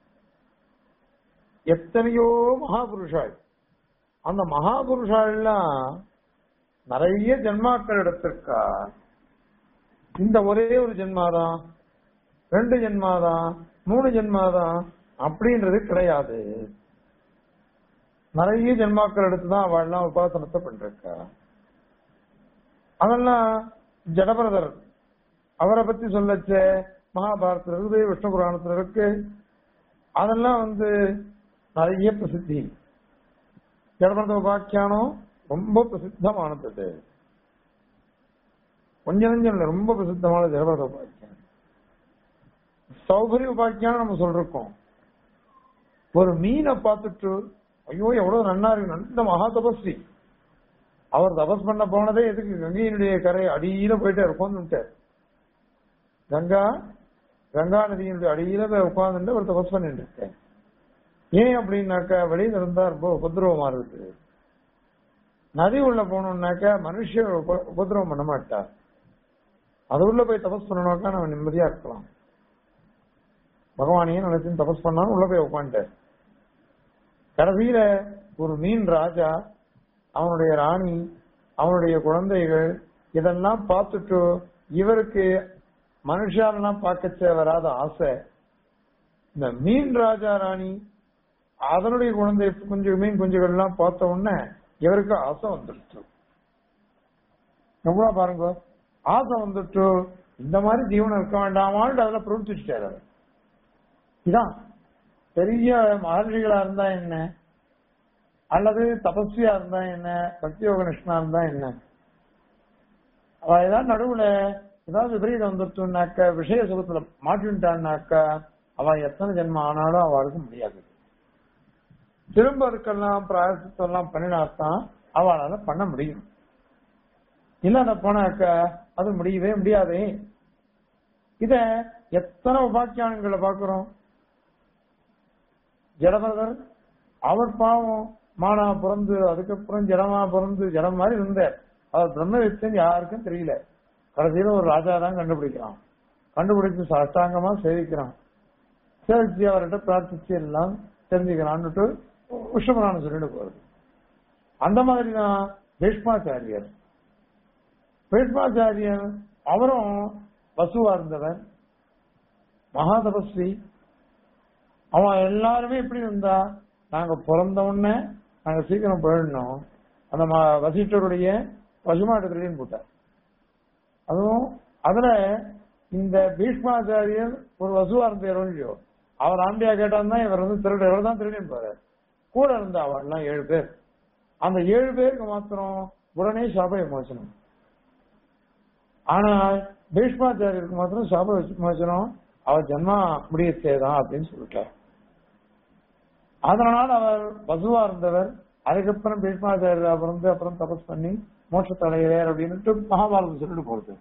எத்தனையோ மகாபுருஷாள் அந்த மகாபுருஷாள்லாம் நிறைய ஜென்மாக்கள் எடுத்திருக்கா இந்த ஒரே ஒரு ஜென்மாதான் ரெண்டு ஜென்மாதான் மூணு ஜென்மாதான் அப்படின்றது கிடையாது நிறைய ஜென்மாக்கள் எடுத்துதான் அவள்லாம் உபாசனத்தை பண்றா அதெல்லாம் ஜடபரதர் அவரை பத்தி சொல்லச்ச மகாபாரதத்துல இருக்குது விஷ்ணு புராணத்துல இருக்கு அதெல்லாம் வந்து நிறைய பிரசித்தி ஜடபரத உபாக்கியானம் ரொம்ப பிரசித்தமானது அது. கொஞ்சம் கொஞ்சம் இல்ல ரொம்ப பிரசித்தமான ஜடபரத உபாக்கியானம் சௌகரிய உபாக்கியானம் நம்ம சொல்றோம் ஒரு மீனை பார்த்துட்டு ஐயோ எவ்வளவு நன்னா இருக்கு நல்ல மகா தபஸ்வி அவர் தபஸ் பண்ண போனதே எதுக்கு கங்கையினுடைய கரை அடியில போயிட்டே உட்கார்ந்துட்டார் கங்கா கங்கா நதியினுடைய அடியில போய் உட்கார்ந்துட்டு அவர் தபஸ் பண்ணிட்டு இருக்கேன் ஏன் அப்படின்னாக்கா வெளியில இருந்தா ரொம்ப உபதிரவமா இருக்குது நதி உள்ள போனோம்னாக்கா மனுஷன் உப- உபதிரவம் பண்ண மாட்டார் அது உள்ள போய் தபஸ் பண்ணணும்னாக்கா நம்ம நிம்மதியா இருக்கலாம் பகவானையே நினைச்சு தபஸ் பண்ணாலும் உள்ள போய் உட்காந்துட்டார் கடைசியில ஒரு மீன் ராஜா அவனுடைய ராணி அவனுடைய குழந்தைகள் இதெல்லாம் பார்த்துட்டு இவருக்கு மனுஷாலெல்லாம் பார்க்க வராத ஆசை இந்த மீன் ராஜா ராணி அதனுடைய குழந்தை குஞ்சு மீன் குஞ்சுகள் எல்லாம் பார்த்த உடனே இவருக்கு ஆசை வந்துடுச்சு எவ்வளவு பாருங்க ஆசை வந்துட்டு இந்த மாதிரி ஜீவனம் இருக்க வேண்டாமான்னு அதில் பிரவர்த்திச்சிட்டாரு அவர் இதான் பெரிய மகர்ஷிகளா இருந்தா என்ன அல்லது தபஸ்வியா இருந்தா என்ன பக்தி யோகனிஷ்ணா இருந்தா என்ன அவ ஏதாவது நடுவுல ஏதாவது விபரீதம் வந்துட்டுனாக்க விஷய சுகத்துல மாட்டின்ட்டான்னாக்கா அவ எத்தனை ஜென்மம் ஆனாலும் அவளுக்கு முடியாது திரும்ப அதுக்கெல்லாம் பிராயசத்தம் எல்லாம் பண்ணினாத்தான் அவளால பண்ண முடியும் இல்லாத போனாக்கா அது முடியவே முடியாதே இத எத்தனை உபாக்கியானங்களை பாக்குறோம் ஜடபரதர் அவர் பாவம் மானா பிறந்து அதுக்கப்புறம் ஜடமா பிறந்து ஜடம் மாதிரி இருந்தார் அவர் பிரம்ம வித்தன் யாருக்கும் தெரியல கடைசியில ஒரு ராஜா தான் கண்டுபிடிக்கிறான் கண்டுபிடிச்சு சாஷ்டாங்கமா சேவிக்கிறான் சேவிச்சு அவர்கிட்ட பிரார்த்திச்சு எல்லாம் தெரிஞ்சுக்கிறான்னுட்டு விஷ்ணுபுராணம் சொல்லிட்டு போறது அந்த மாதிரி தான் பீஷ்மாச்சாரியர் பீஷ்மாச்சாரியர் அவரும் வசுவா இருந்தவர் மகா தபஸ்வி அவன் எல்லாருமே எப்படி இருந்தா நாங்க பிறந்த உடனே நாங்க சீக்கிரம் போயிடணும் அந்த ம- வசிஷ்டருடைய பசுமாட்டு திருடின்னு போட்டார் அதுவும் அதுல இந்த பீஷ்மாச்சாரியர் ஒரு வசுவா இருந்தார் இல்லையோ அவர் ஆண்டியா கேட்டான் தான் இவர் வந்து திருட இவர் தான் திருடின்னு போறார் கூட இருந்த அவள் எல்லாம் ஏழு பேர் அந்த ஏழு பேருக்கு மாத்திரம் உடனே சாப விமோசனம் ஆனால் பீஷ்மாச்சாரியருக்கு மாத்திரம் சாப விமோசனம் அவர் ஜன்மா முடியச்சேதான் அப்படின்னு சொல்லிட்டார் அதனால அவர் பசுவா இருந்தவர் அதுக்கப்புறம் பீஷ்மாச்சாரியரா பிறந்து அப்புறம் தபஸ் பண்ணி மோட்சத்தை அடைகிறார் அப்படின்னுட்டு மகாபாரதம் சொல்லிட்டு போறது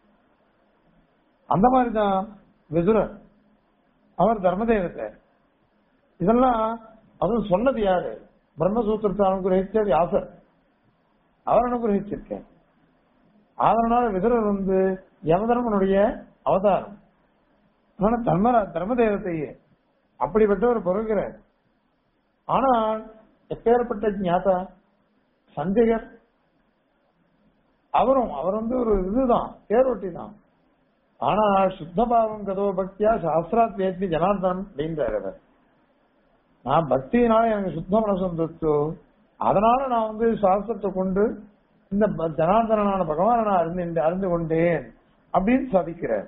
அந்த மாதிரிதான் விதுரர் அவர் தர்மதேவத்தை இதெல்லாம் அதுவும் சொன்னது யாரு பிரம்மசூத்திரத்தை அனுகிரகிச்ச வியாசர் அவர் அனுகிரகிச்சிருக்கார் அதனால விதுரர் வந்து யமதர்மனுடைய அவதாரம் அதனால தர்ம தர்மதேவத்தையே அப்படிப்பட்டவர் பிறகுறார் ஆனால் எப்பேற்பட்ட ஞாதா சஞ்சயர் அவரும் அவர் வந்து ஒரு இதுதான் தேரோட்டி தான் ஆனால் சுத்தபாவம் கதோ பக்தியா சாஸ்திராத் வேத்மி ஜனார்தனம் அப்படின்றார் அவர் நான் பக்தியினால எனக்கு சுத்த மனசு வந்துச்சு அதனால நான் வந்து சாஸ்திரத்தை கொண்டு இந்த ப- ஜனார்தனான பகவானை நான் அறிந்து அறிந்து கொண்டேன் அப்படின்னு சாதிக்கிறார்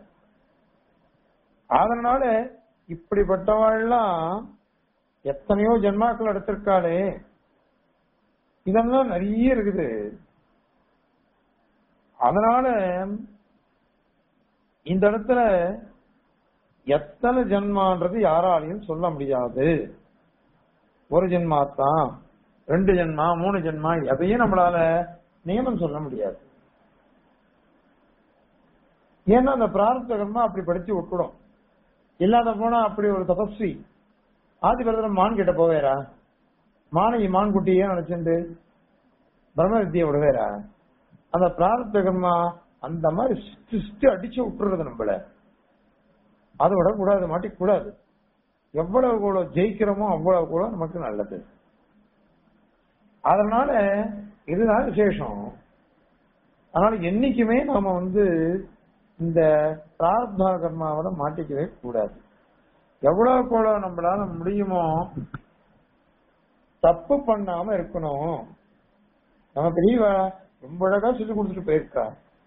அதனால இப்படிப்பட்டவாள்லாம் எத்தனையோ ஜென்மாக்கள் எடுத்திருக்காளே இதெல்லாம் நிறைய இருக்குது அதனால இந்த இடத்துல எத்தனை ஜென்மான்றது யாராலையும் சொல்ல முடியாது ஒரு ஜென்மா தான் ரெண்டு ஜென்மா மூணு ஜென்மா எதையும் நம்மளால நியமம் சொல்ல முடியாது ஏன்னா அந்த பிராரப்த கர்மா அப்படி படிச்சு விட்டுடும் இல்லாத போனா அப்படி ஒரு தபஸ்வி ஆதிபரதன் மான் கிட்ட போவேரா மானை மான் குட்டியே நினைச்சுண்டு பிரம்ம வித்தியை விடுவேரா அந்த பிராரப்த கர்மா அந்த மாதிரி சுத்தி சுத்தி அடிச்சு விட்டுறது நம்மள அதை விடக்கூடாது மாட்டிக்கூடாது எவ்வளவு கூட ஜெயிக்கிறோமோ அவ்வளவு கூட நமக்கு நல்லது அதனால இதுதான் விசேஷம் அதனால என்னைக்குமே நாம வந்து இந்த பிரார்த்தா கர்மாவோட மாட்டிக்கவே கூடாது எவ்வளவு கூட நம்மளால முடியுமோ தப்பு பண்ணாம இருக்கணும் நம்ம பெரியவா ரொம்ப அழகா சொல்லி கொடுத்துட்டு போயிருக்கா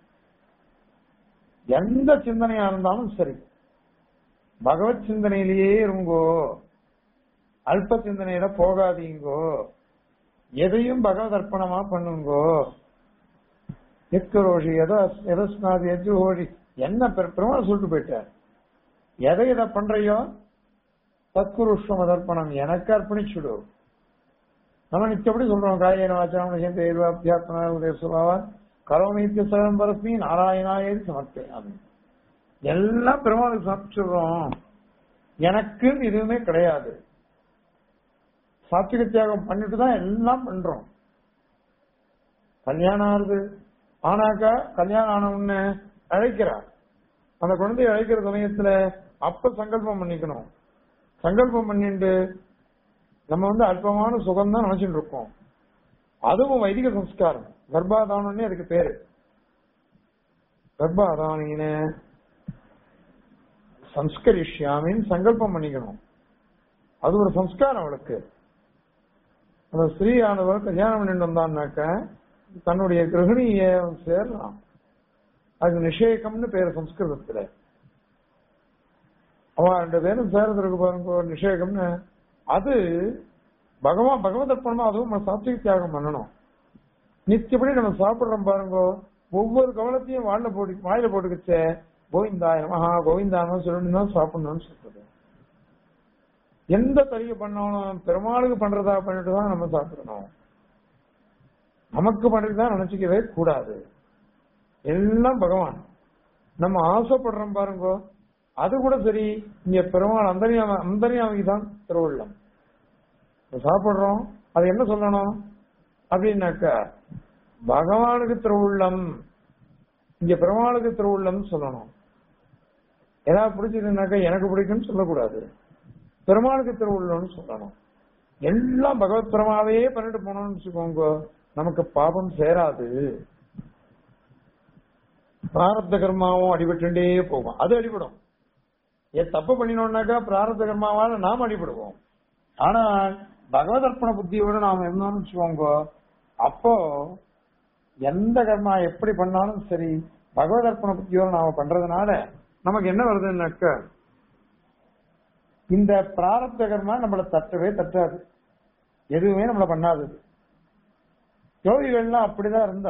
எந்த சிந்தனையா இருந்தாலும் சரி பகவத் சிந்தனையிலேயே இருங்கோ அல்ப சிந்தனையில போகாதீங்கோ எதையும் பகவத் அர்ப்பணமா பண்ணுங்கோ எக்கரோஷி எதோ எதஸ்நாதி எஜுஹோஷி என்ன பெரு- பெருமாள் சொல்லிட்டு போயிட்டார் எதை இதை பண்றையோ தத்குருஷ்வம் அதர்ப்பணம் எனக்கு அர்ப்பணிச்சுடு நம்ம நிச்சயப்படி சொல்றோம் காயன வாச்சனம் சேர்ந்து அத்தியாத்ம உதய சுபாவா கரோமித்திய சரணம் பரஸ்மி நாராயணாயேதி சமர்ப்பயாமி எல்லாம் பெருமாளுக்கு சமர்ப்பிச்சிடுறோம் எனக்கு எதுவுமே கிடையாது சாத்விக தியாகம் பண்ணிட்டு தான் எல்லாம் பண்றோம் கல்யாணம் ஆகுது ஆனாக்கா கல்யாணம் ஆன உடனே அழைக்கிறார் அந்த குழந்தையை அழைக்கிற சமயத்துல அப்ப சங்கல்பம் பண்ணிக்கணும் சங்கல்பம் பண்ணிட்டு நம்ம வந்து அல்பமான சுகம் தான் நினைச்சுட்டு இருக்கோம் அதுவும் வைதிக சம்ஸ்காரம் கர்ப்பாதானம்னே அதுக்கு பேரு கர்ப்பாதானின சம்ஸ்கரிஷ்யாமின்னு சங்கல்பம் பண்ணிக்கணும் அது ஒரு சம்ஸ்காரம் அவளுக்கு அந்த ஸ்திரீ ஆனவர் கல்யாணம் பண்ணிட்டு வந்தான்னாக்க தன்னுடைய கிரகிணிய சேரலாம் அது நிஷேகம்னு பேரு சம்ஸ்கிருதத்துல அவன் ரெண்டு பேரும் சேர்றதுக்கு பாருங்க நிஷேகம்னு அது பகவான் பகவத் அர்ப்பணமா அதுவும் நம்ம சாத்விக தியாகம் பண்ணணும் நித்தியப்படி நம்ம சாப்பிடுறோம் பாருங்க ஒவ்வொரு கவலத்தையும் வாயில போட்டு வாயில போட்டுக்கிச்சே கோவிந்தாய நமஹா கோவிந்தான சொல்லணும் தான் சாப்பிடணும்னு சொல்றது எந்த தறிகை பண்ணாலும் பெருமாளுக்கு பண்றதா பண்ணிட்டு தான் நம்ம சாப்பிடணும் நமக்கு பண்ணிட்டு தான் நினைச்சுக்கவே கூடாது எல்லாம் பகவான் நம்ம ஆசைப்படுறோம் பாருங்க அது கூட சரி இங்க பெருமாள் அந்தரியாம அந்தரியாமைக்கு தான் திருவுள்ளம் இப்ப சாப்பிடுறோம் அது என்ன சொல்லணும் அப்படின்னாக்கா பகவானுக்கு திருவுள்ளம் இங்க பெருமாளுக்கு திருவுள்ளம் சொல்லணும் ஏதாவது பிடிச்சதுன்னாக்கா எனக்கு பிடிக்கும்னு சொல்லக்கூடாது பெருமாளுக்கு திருவுள்ளம்னு சொல்லணும் எல்லாம் பகவத் பிரமாவே பண்ணிட்டு போனோம்னு வச்சுக்கோங்க நமக்கு பாபம் சேராது பிராரப்த கர்மாவும் அடிபட்டுட்டே போகும் அது அடிபடும் ஏன் தப்பு பண்ணினோம்னாக்கா பிராரப்த கர்மாவால நாம் அடிபடுவோம் ஆனா பகவத் அர்ப்பண புத்தியோட நாம இருந்தோம்னு வச்சுக்கோங்க அப்போ எந்த கர்மா எப்படி பண்ணாலும் சரி பகவத் அர்ப்பண புத்தியோட நாம பண்றதுனால நமக்கு என்ன வருதுன்னாக்க இந்த பிராரப்த கர்மா நம்மள தட்டவே தட்டாது எதுவுமே நம்மள பண்ணாதது யோகிகள்லாம் அப்படிதான் இருந்தா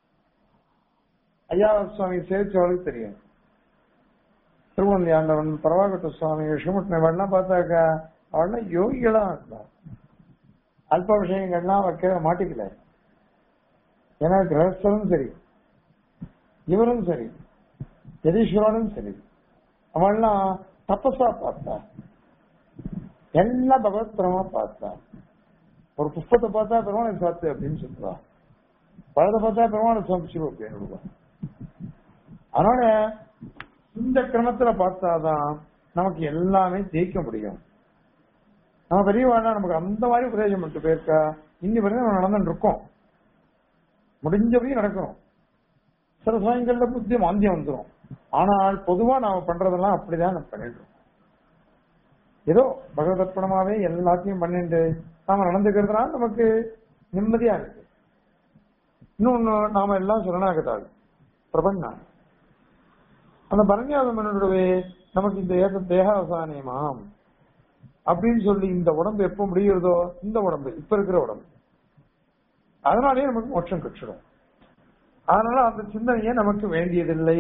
ஐயா சுவாமி சேவிச்சவளுக்கு தெரியும் திருவண்ணி ஆண்டவன் பரவாகட்ட சுவாமி விஷ்ணுமுட்டின இவெல்லாம் பார்த்தாக்கா அவள்லாம் யோகிகளா இருந்தா அல்ப விஷயங்கள்லாம் வைக்க மாட்டிக்கல ஏன்னா கிரகஸ்தரும் சரி இவரும் சரி யதீஸ்வரனும் சரி அவள்லாம் தப்பஸா பார்த்தா எல்லாம் பகவத்பரமா பார்த்தா ஒரு புஷ்பத்தை பார்த்தா பெருமாளை சாத்து அப்படின்னு சொல்றா பழத்தை பார்த்தா பெருமாளை சமைச்சிருவோம் அப்படின்னு அதனால இந்த கிரமத்துல பார்த்தாதான் நமக்கு எல்லாமே ஜெயிக்க முடியும் நம்ம பெரியவாடா நமக்கு அந்த மாதிரி உபதேசம் பண்ணிட்டு போயிருக்கா இன்னி வரைக்கும் நம்ம நடந்துட்டு இருக்கோம் முடிஞ்சபடி நடக்கணும் சில சமயங்கள்ல புத்தி மாந்தியம் வந்துடும் ஆனால் பொதுவா நாம பண்றதெல்லாம் அப்படிதான் நம்ம பண்ணிடுறோம் ஏதோ பகவதர்ப்பணமாவே எல்லாத்தையும் பண்ணிட்டு நாம நடந்துக்கிறதுனால நமக்கு நிம்மதியா இருக்கு இன்னொன்னு நாம எல்லாம் சரணாகதாள் பிரபன்னா அந்த பரண்யாதமனுடைய நமக்கு இந்த ஏக தேகாவசானியமாம் அப்படின்னு சொல்லி இந்த உடம்பு எப்ப முடிகிறதோ இந்த உடம்பு இப்ப இருக்கிற உடம்பு அதனாலேயே நமக்கு மோட்சம் கட்சிடும் அதனால அந்த சிந்தனையே நமக்கு வேண்டியதில்லை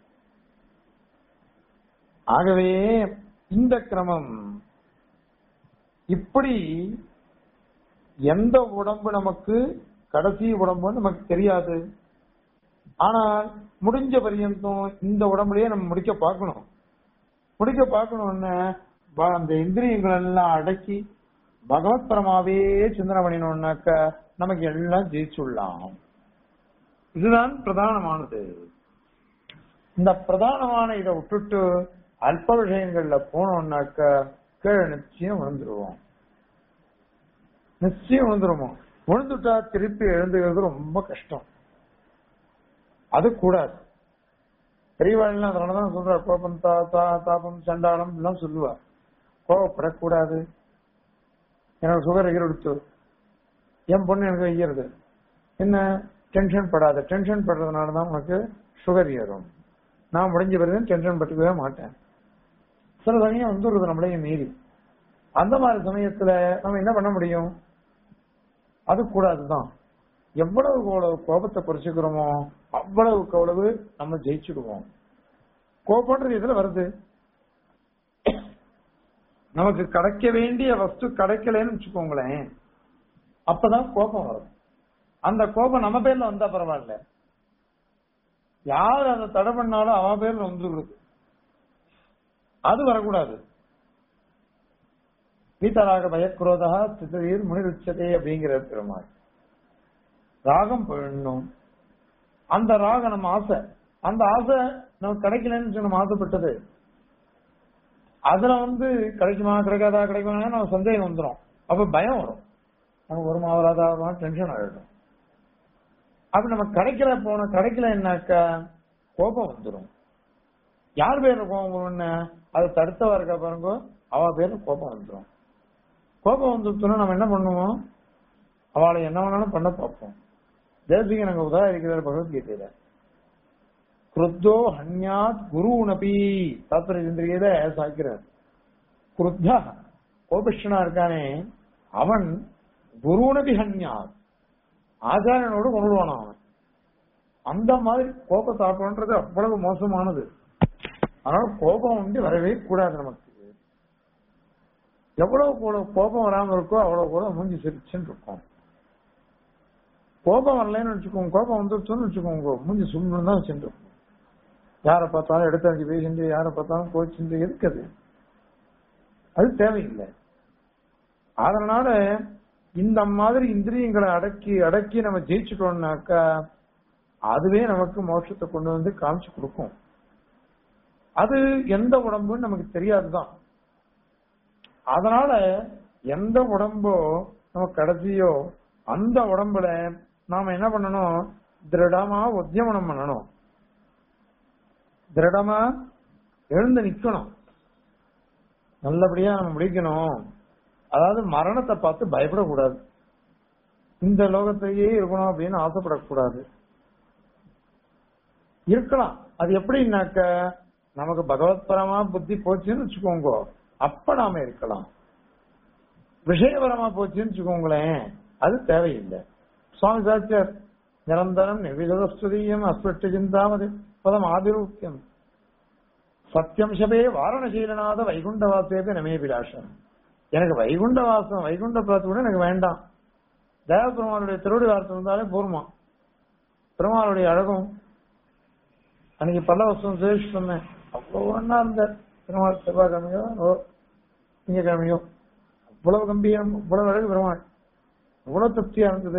ஆகவே இந்த கிரமம் இப்படி எந்த உடம்பு நமக்கு கடைசி உடம்பு நமக்கு தெரியாது ஆனால் முடிஞ்ச பரியந்தம் இந்த உடம்புலயே நம்ம முடிக்க பார்க்கணும் முடிக்க பார்க்கணும்னு ப- அந்த இந்திரியங்கள் எல்லாம் அடக்கி பகவத் பரமாவே சிந்தனை பண்ணினோம்னாக்க நமக்கு எல்லாம் ஜெயிச்சுடலாம் இதுதான் பிரதானமானது இந்த பிரதானமான இதை விட்டுட்டு அல்ப விஷயங்கள்ல போனோம்னாக்க கீழே நிச்சயம் விழுந்துருவோம் நிச்சயம் விழுந்துருவோம் விழுந்துட்டா திருப்பி எழுந்துகிறது ரொம்ப கஷ்டம் அது கூடாது பெரியவாள்லாம் அதனாலதான் சொல்றார் கோபம் தா தா தாபம் சண்டாளம் எல்லாம் சொல்லுவார் கோபப்படக்கூடாது எனக்கு சுகர் எடுத்து என் பொண்ணு எனக்கு வைக்கிறது என்ன டென்ஷன் படாத டென்ஷன் படுறதுனால தான் உனக்கு சுகர் ஏறும் நான் முடிஞ்ச பிறகு டென்ஷன் பட்டுக்கவே மாட்டேன் சில சமயம் வந்துருது நம்மளையும் மீறி அந்த மாதிரி சமயத்துல நம்ம என்ன பண்ண முடியும் அது கூடாதுதான் எவ்வளவு எவ்வளவு கோபத்தை குறைச்சிக்கிறோமோ அவ்வளவுக்கு அவ்வளவு நம்ம ஜெயிச்சுடுவோம் கோபம்ன்றது இதுல வருது நமக்கு கிடைக்க வேண்டிய வஸ்து கிடைக்கலன்னு வச்சுக்கோங்களேன் அப்பதான் கோபம் வரும் அந்த கோபம் நம்ம பேர்ல வந்தா பரவாயில்ல யார் அதை தடை பண்ணாலும் அவ பேர்ல வந்துடுது அது வரக்கூடாது வீட்டராக பயக்ரோதா சித்தவீர் முனிருச்சதே அப்படிங்கிற பெருமாள் ராகம் போயிடணும் அந்த ராகம் நம்ம ஆசை அந்த ஆசை நமக்கு கிடைக்கலன்னு சொல்லி நம்ம ஆசைப்பட்டது அதுல வந்து கிடைக்குமா கிடைக்காதா கிடைக்குமா நம்ம சந்தேகம் வந்துடும் அப்ப பயம் வரும் நமக்கு ஒரு மாவலாதா டென்ஷன் ஆயிடும் அப்ப நம்ம கிடைக்கல போன கிடைக்கலன்னாக்கா கோபம் வந்துடும் யார் பேர்ல கோபம் வரும்னு அதை தடுத்தவா இருக்கா பாருங்க அவ பேர்ல கோபம் வந்துடும் கோபம் வந்துச்சுன்னா நம்ம என்ன பண்ணுவோம் அவளை என்ன வேணாலும் பண்ண பார்ப்போம் தேசிக நாங்க உதாரிக்கிறார் பகவத்கீதையில குருத்தோ ஹன்யாத் குருனபி தாத்திரேந்திரியில சாய்க்கிறார் குருத்தா கோபிஷ்டனா இருக்கானே அவன் குருனபி ஹன்யாத் ஆச்சாரியனோடு கொண்டுடுவான் அவன் அந்த மாதிரி கோபத்தை ஆக்கணுன்றது அவ்வளவு மோசமானது அதனால கோபம் வந்து வரவே கூடாது நமக்கு எவ்வளவு கூட கோபம் வராம இருக்கோ அவ்வளவு கூட மூஞ்சி சிரிச்சுன்னு இருக்கும் கோபம் வரலன்னு வச்சுக்கோங்க கோபம் வந்துருச்சுன்னு வச்சுக்கோங்க மூஞ்சி சுண்ணு தான் வச்சுட்டு இருக்கும் யாரை பார்த்தாலும் எடுத்தாச்சு பேசிட்டு யாரை பார்த்தாலும் கோச்சுட்டு இருக்குது அது தேவையில்லை அதனால இந்த மாதிரி இந்திரியங்களை அடக்கி அடக்கி நம்ம ஜெயிச்சுட்டோம்னாக்கா அதுவே நமக்கு மோட்சத்தை கொண்டு வந்து காமிச்சு கொடுக்கும் அது எந்த உடம்புன்னு நமக்கு தெரியாதுதான் அதனால எந்த உடம்போ நம்ம கடைசியோ அந்த உடம்புல நாம என்ன பண்ணணும் திருடமா உத்தியமனம் பண்ணணும் திருடமா எழுந்து நிக்கணும் நல்லபடியா நம்ம முடிக்கணும் அதாவது மரணத்தை பார்த்து பயப்படக்கூடாது இந்த லோகத்திலேயே இருக்கணும் அப்படின்னு ஆசைப்படக்கூடாது இருக்கலாம் அது எப்படின்னாக்க நமக்கு பகவத்பரமா புத்தி போச்சுன்னு வச்சுக்கோங்க அப்ப நாம இருக்கலாம் விஷயபரமா போச்சுன்னு வச்சுக்கோங்களேன் அது தேவையில்லை சுவாமி சாச்சியார் நிரந்தரம் நிர்விதஸ்துதியம் அஸ்பஷ்ட சிந்தாமது பதம் ஆதிரூக்கியம் சத்தியம் சபே வாரணசீலநாத வைகுண்ட வாசேபி நமே விலாசம் எனக்கு வைகுண்ட வாசம் வைகுண்ட பிரார்த்தனை கூட எனக்கு வேண்டாம் தேவ பெருமாளுடைய திருவடி வார்த்தை இருந்தாலே போருமா பெருமாளுடைய அழகும் அன்னைக்கு பல்லவசம் சேஷ் சொன்னேன் அவ்வளவு ஒன்னா இருந்த பெருமாள் செவ்வாய்க்கிழமையோ ஓ திங்கக்கிழமையோ அவ்வளவு கம்பீரம் அவ்வளவு அழகு பெருமாள் அவ்வளவு திருப்தியா இருந்தது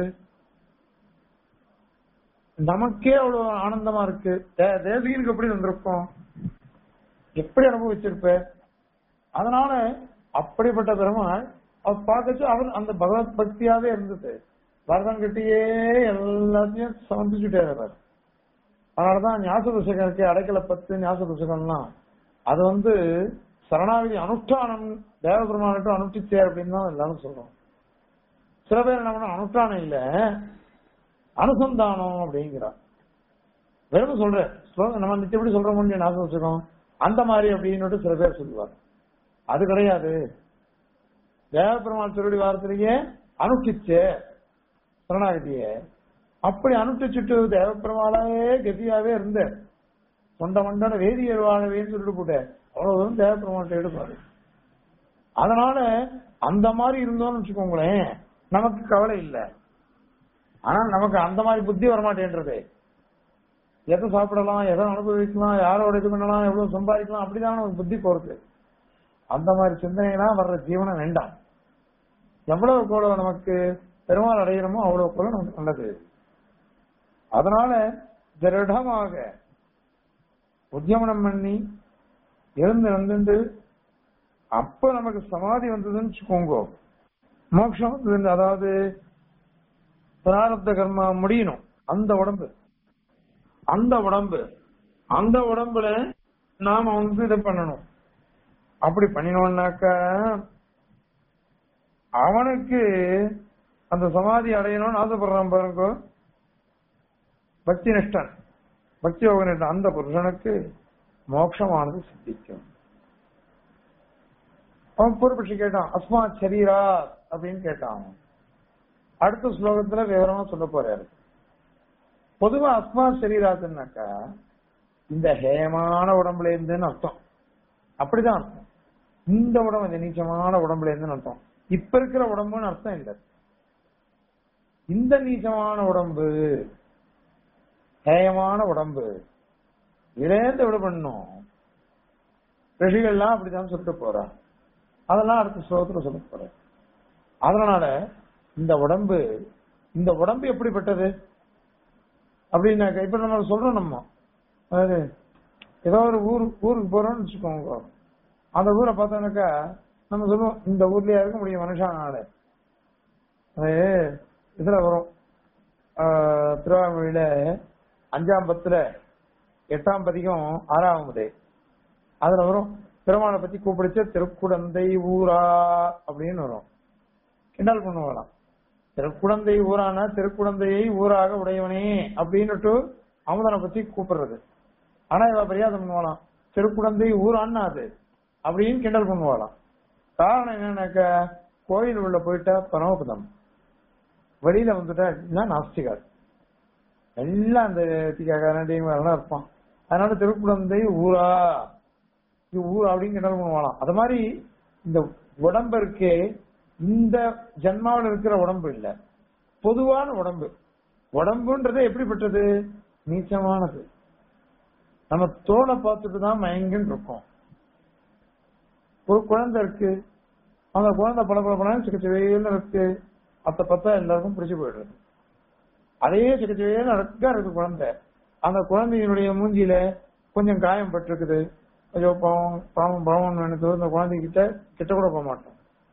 நமக்கே அவ்வளவு ஆனந்தமா இருக்கு தே- தேசிகனுக்கு எப்படி வந்திருக்கும் எப்படி அனுபவிச்சிருப்ப அதனால அப்படிப்பட்ட பெருமாள் அவர் பார்க்கச்சு அவர் அந்த பகவத் பக்தியாவே இருந்தது பரதம் கிட்டயே எல்லாத்தையும் சமர்ப்பிச்சுட்டே இருப்பார் அதனாலதான் ஞாச புஷகனுக்கு அடைக்கல பத்து ஞாச புஷகம்லாம் அது வந்து சரணாகதி அனுஷ்டானம் தேவபெருமானிட்டு அனுஷ்டிச்சே அப்படின்னு தான் எல்லாரும் சொல்றோம் சில பேர் என்ன பண்ண அனுஷ்டானம் இல்ல அனுசந்தானம் அப்படிங்கிறார் வெறும் சொல்ற ஸ்லோகம் நம்ம நிச்சயப்படி சொல்ற முடியும் ஞாபகம் வச்சுக்கோம் அந்த மாதிரி அப்படின்னு சில பேர் சொல்லுவார் அது கிடையாது தேவபெருமாள் திருவடி வாரத்திலேயே அனுஷ்டிச்சே சரணாகதிய அப்படி அனுஷ்டிச்சுட்டு தேவப்பெருமாளாவே கதியாவே இருந்த சொந்த மண்டான வேதியர் வாழவேன்னு சொல்லிட்டு போட்ட அவ்வளவு தூரம் தேவப்பெருமாள்கிட்ட எடுப்பாரு அதனால அந்த மாதிரி இருந்தோம்னு வச்சுக்கோங்களேன் நமக்கு கவலை இல்லை ஆனா நமக்கு அந்த மாதிரி புத்தி வரமாட்டேன்றது எதை சாப்பிடலாம் எதை அனுபவிக்கலாம் யாரோட இது பண்ணலாம் எவ்வளவு சம்பாதிக்கலாம் அப்படிதான் நமக்கு புத்தி போறது அந்த மாதிரி சிந்தனைலாம் வர்ற ஜீவனம் வேண்டாம் எவ்வளவு கூட நமக்கு பெருமாள் அடையிறோமோ அவ்வளவு கூட நமக்கு நல்லது அதனால திருடமாக உத்தியமனம் பண்ணி எழுந்து வந்துட்டு அப்ப நமக்கு சமாதி வந்ததுன்னு வச்சுக்கோங்க மோட்சம் வந்தது அதாவது பிராரப்த கர்மா முடியணும் அந்த உடம்பு அந்த உடம்பு அந்த உடம்புல நாம வந்து இதை பண்ணணும் அப்படி பண்ணினோம்னாக்க அவனுக்கு அந்த சமாதி அடையணும்னு ஆசைப்படுறான் பாருங்க பக்தி நிஷ்டன் பக்தி யோக நிஷ்டன் அந்த புருஷனுக்கு மோட்சமானது சித்திக்கும் அவன் பூர்வபட்சி கேட்டான் அஸ்மாத் சரீரா அப்படின்னு கேட்டான் அடுத்த ஸ்லோகத்துல விவரமா சொல்ல போறாரு பொதுவா அஸ்மாத் சரீராத்துனாக்கா இந்த ஹேயமான உடம்புல இருந்துன்னு அர்த்தம் அப்படிதான் அர்த்தம் இந்த உடம்பு இந்த நீச்சமான உடம்புல இருந்துன்னு அர்த்தம் இப்ப இருக்கிற உடம்புன்னு அர்த்தம் இல்லை இந்த நீச்சமான உடம்பு ஹேயமான உடம்பு இதிலேருந்து விட பண்ணும் ரிஷிகள்லாம் அப்படித்தான் சொல்லிட்டு போறா அதெல்லாம் அடுத்த ஸ்லோகத்துல சொல்ல போற அதனால இந்த உடம்பு இந்த உடம்பு எப்படிப்பட்டது அப்படின்னாக்க இப்ப நம்ம சொல்றோம் நம்ம அதாவது ஏதோ ஒரு ஊர் ஊருக்கு போறோம்னு வச்சுக்கோங்க அந்த ஊரை பார்த்தோம்னாக்கா நம்ம சொல்லுவோம் இந்த ஊர்லயா இருக்க முடியும் மனுஷன் நாடு அது இதுல வரும் ஆஹ், திருவாரூரில அஞ்சாம் பத்துல எட்டாம் பதிகம் ஆறாம் முதை அதுல வரும் பெருமாளை பத்தி கூப்பிடுச்ச திருக்குடந்தை ஊரா அப்படின்னு வரும் கிண்டல் பண்ணுவாளாம் திருக்குடந்தை ஊரான திருக்குடந்தையை ஊராக உடையவனே அப்படின்னுட்டு அமுதனை பத்தி கூப்பிடுறது ஆனா இவ பெரியாதம் பண்ணுவாளாம் திருக்குடந்தை ஊரான்னா அது அப்படின்னு கிண்டல் பண்ணுவாளாம் காரணம் என்னன்னாக்க கோயில் உள்ள போயிட்டா பரமபதம் வெளியில வந்துட்டா எல்லாம் நாஸ்திகார் எல்லாம் அந்த திகாக்காரன் எல்லாம் இருப்பான் அதனால திருக்குழந்தை ஊரா இது ஊர் அப்படின்னு கிண்டல் பண்ணுவாளாம் அது மாதிரி இந்த உடம்பு இருக்கே இந்த ஜன்மாவில் இருக்கிற உடம்பு இல்ல பொதுவான உடம்பு உடம்புன்றது எப்படிப்பட்டது நீச்சமானது நம்ம தோலை பார்த்துட்டு தான் மயங்கின்னு இருக்கோம் ஒரு குழந்தை இருக்கு அந்த குழந்தை பல பல பல சிகிச்சையில இருக்கு அத்த பத்தா எல்லாருக்கும் பிடிச்சு போயிடுறது அதே சிகிச்சையில அழகா இருக்கு குழந்தை அந்த குழந்தையினுடைய மூஞ்சியில கொஞ்சம் காயம் பட்டிருக்குது ஐயோ பாவம் பாவம் பாவம் நினைத்து அந்த குழந்தைகிட்ட கிட்ட கூட போக மாட்டோம்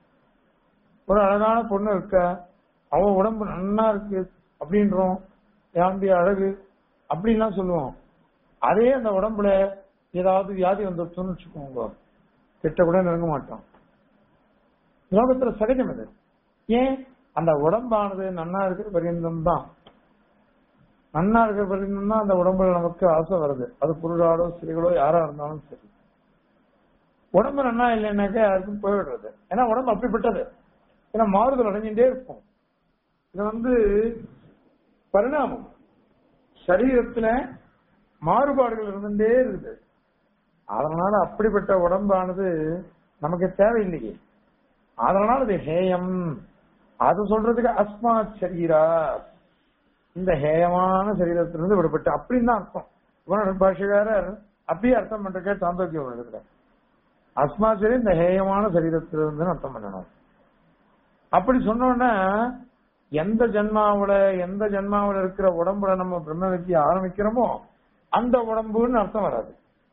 ஒரு அழகான பொண்ணு இருக்கா அவ உடம்பு நன்னா இருக்கு அப்படின்றோம் யாண்டி அழகு அப்படின்லாம் சொல்லுவோம் அதே அந்த உடம்புல ஏதாவது வியாதி வந்துருச்சுன்னு வச்சுக்கோங்க கிட்ட கூட நெருங்க மாட்டோம் லோகத்துல சகஜம் இது ஏன் அந்த உடம்பானது நன்னா இருக்கிற பரியந்தம் தான் நன்னா இருக்கிற பரியந்தம் தான் அந்த உடம்புல நமக்கு ஆசை வருது அது புருடாலோ ஸ்திரீகளோ யாரா இருந்தாலும் சரி உடம்பு நன்னா இல்லைன்னாக்கா யாருக்கும் போயிடுறது ஏன்னா உடம்பு அப்படிப்பட்டது ஏன்னா மாறுதல் அடைஞ்சுட்டே இருக்கும் இது வந்து பரிணாமம் சரீரத்துல மாறுபாடுகள் இருந்துட்டே இருக்குது அதனால அப்படிப்பட்ட உடம்பானது நமக்கு தேவையில்லையே அதனால அது ஹேயம் அது சொல்றதுக்கு அஸ்மாத் சரீரா இந்த ஹேயமான சரீரத்திலிருந்து விடுபட்டு அப்படின்னு தான் அர்த்தம் இவனோட பாஷகாரர் அப்படியே அர்த்தம் பண்றக்க சாந்தோக்கியம் எழுதுற அஸ்மாத் சரி இந்த ஹேயமான சரீரத்திலிருந்து அர்த்தம் பண்ணணும் அப்படி சொன்னோன்னா எந்த ஜென்மாவுல எந்த ஜென்மாவுல இருக்கிற உடம்புல நம்ம பிரம்ம வித்தியை ஆரம்பிக்கிறோமோ அந்த உடம்புன்னு அர்த்தம் வராது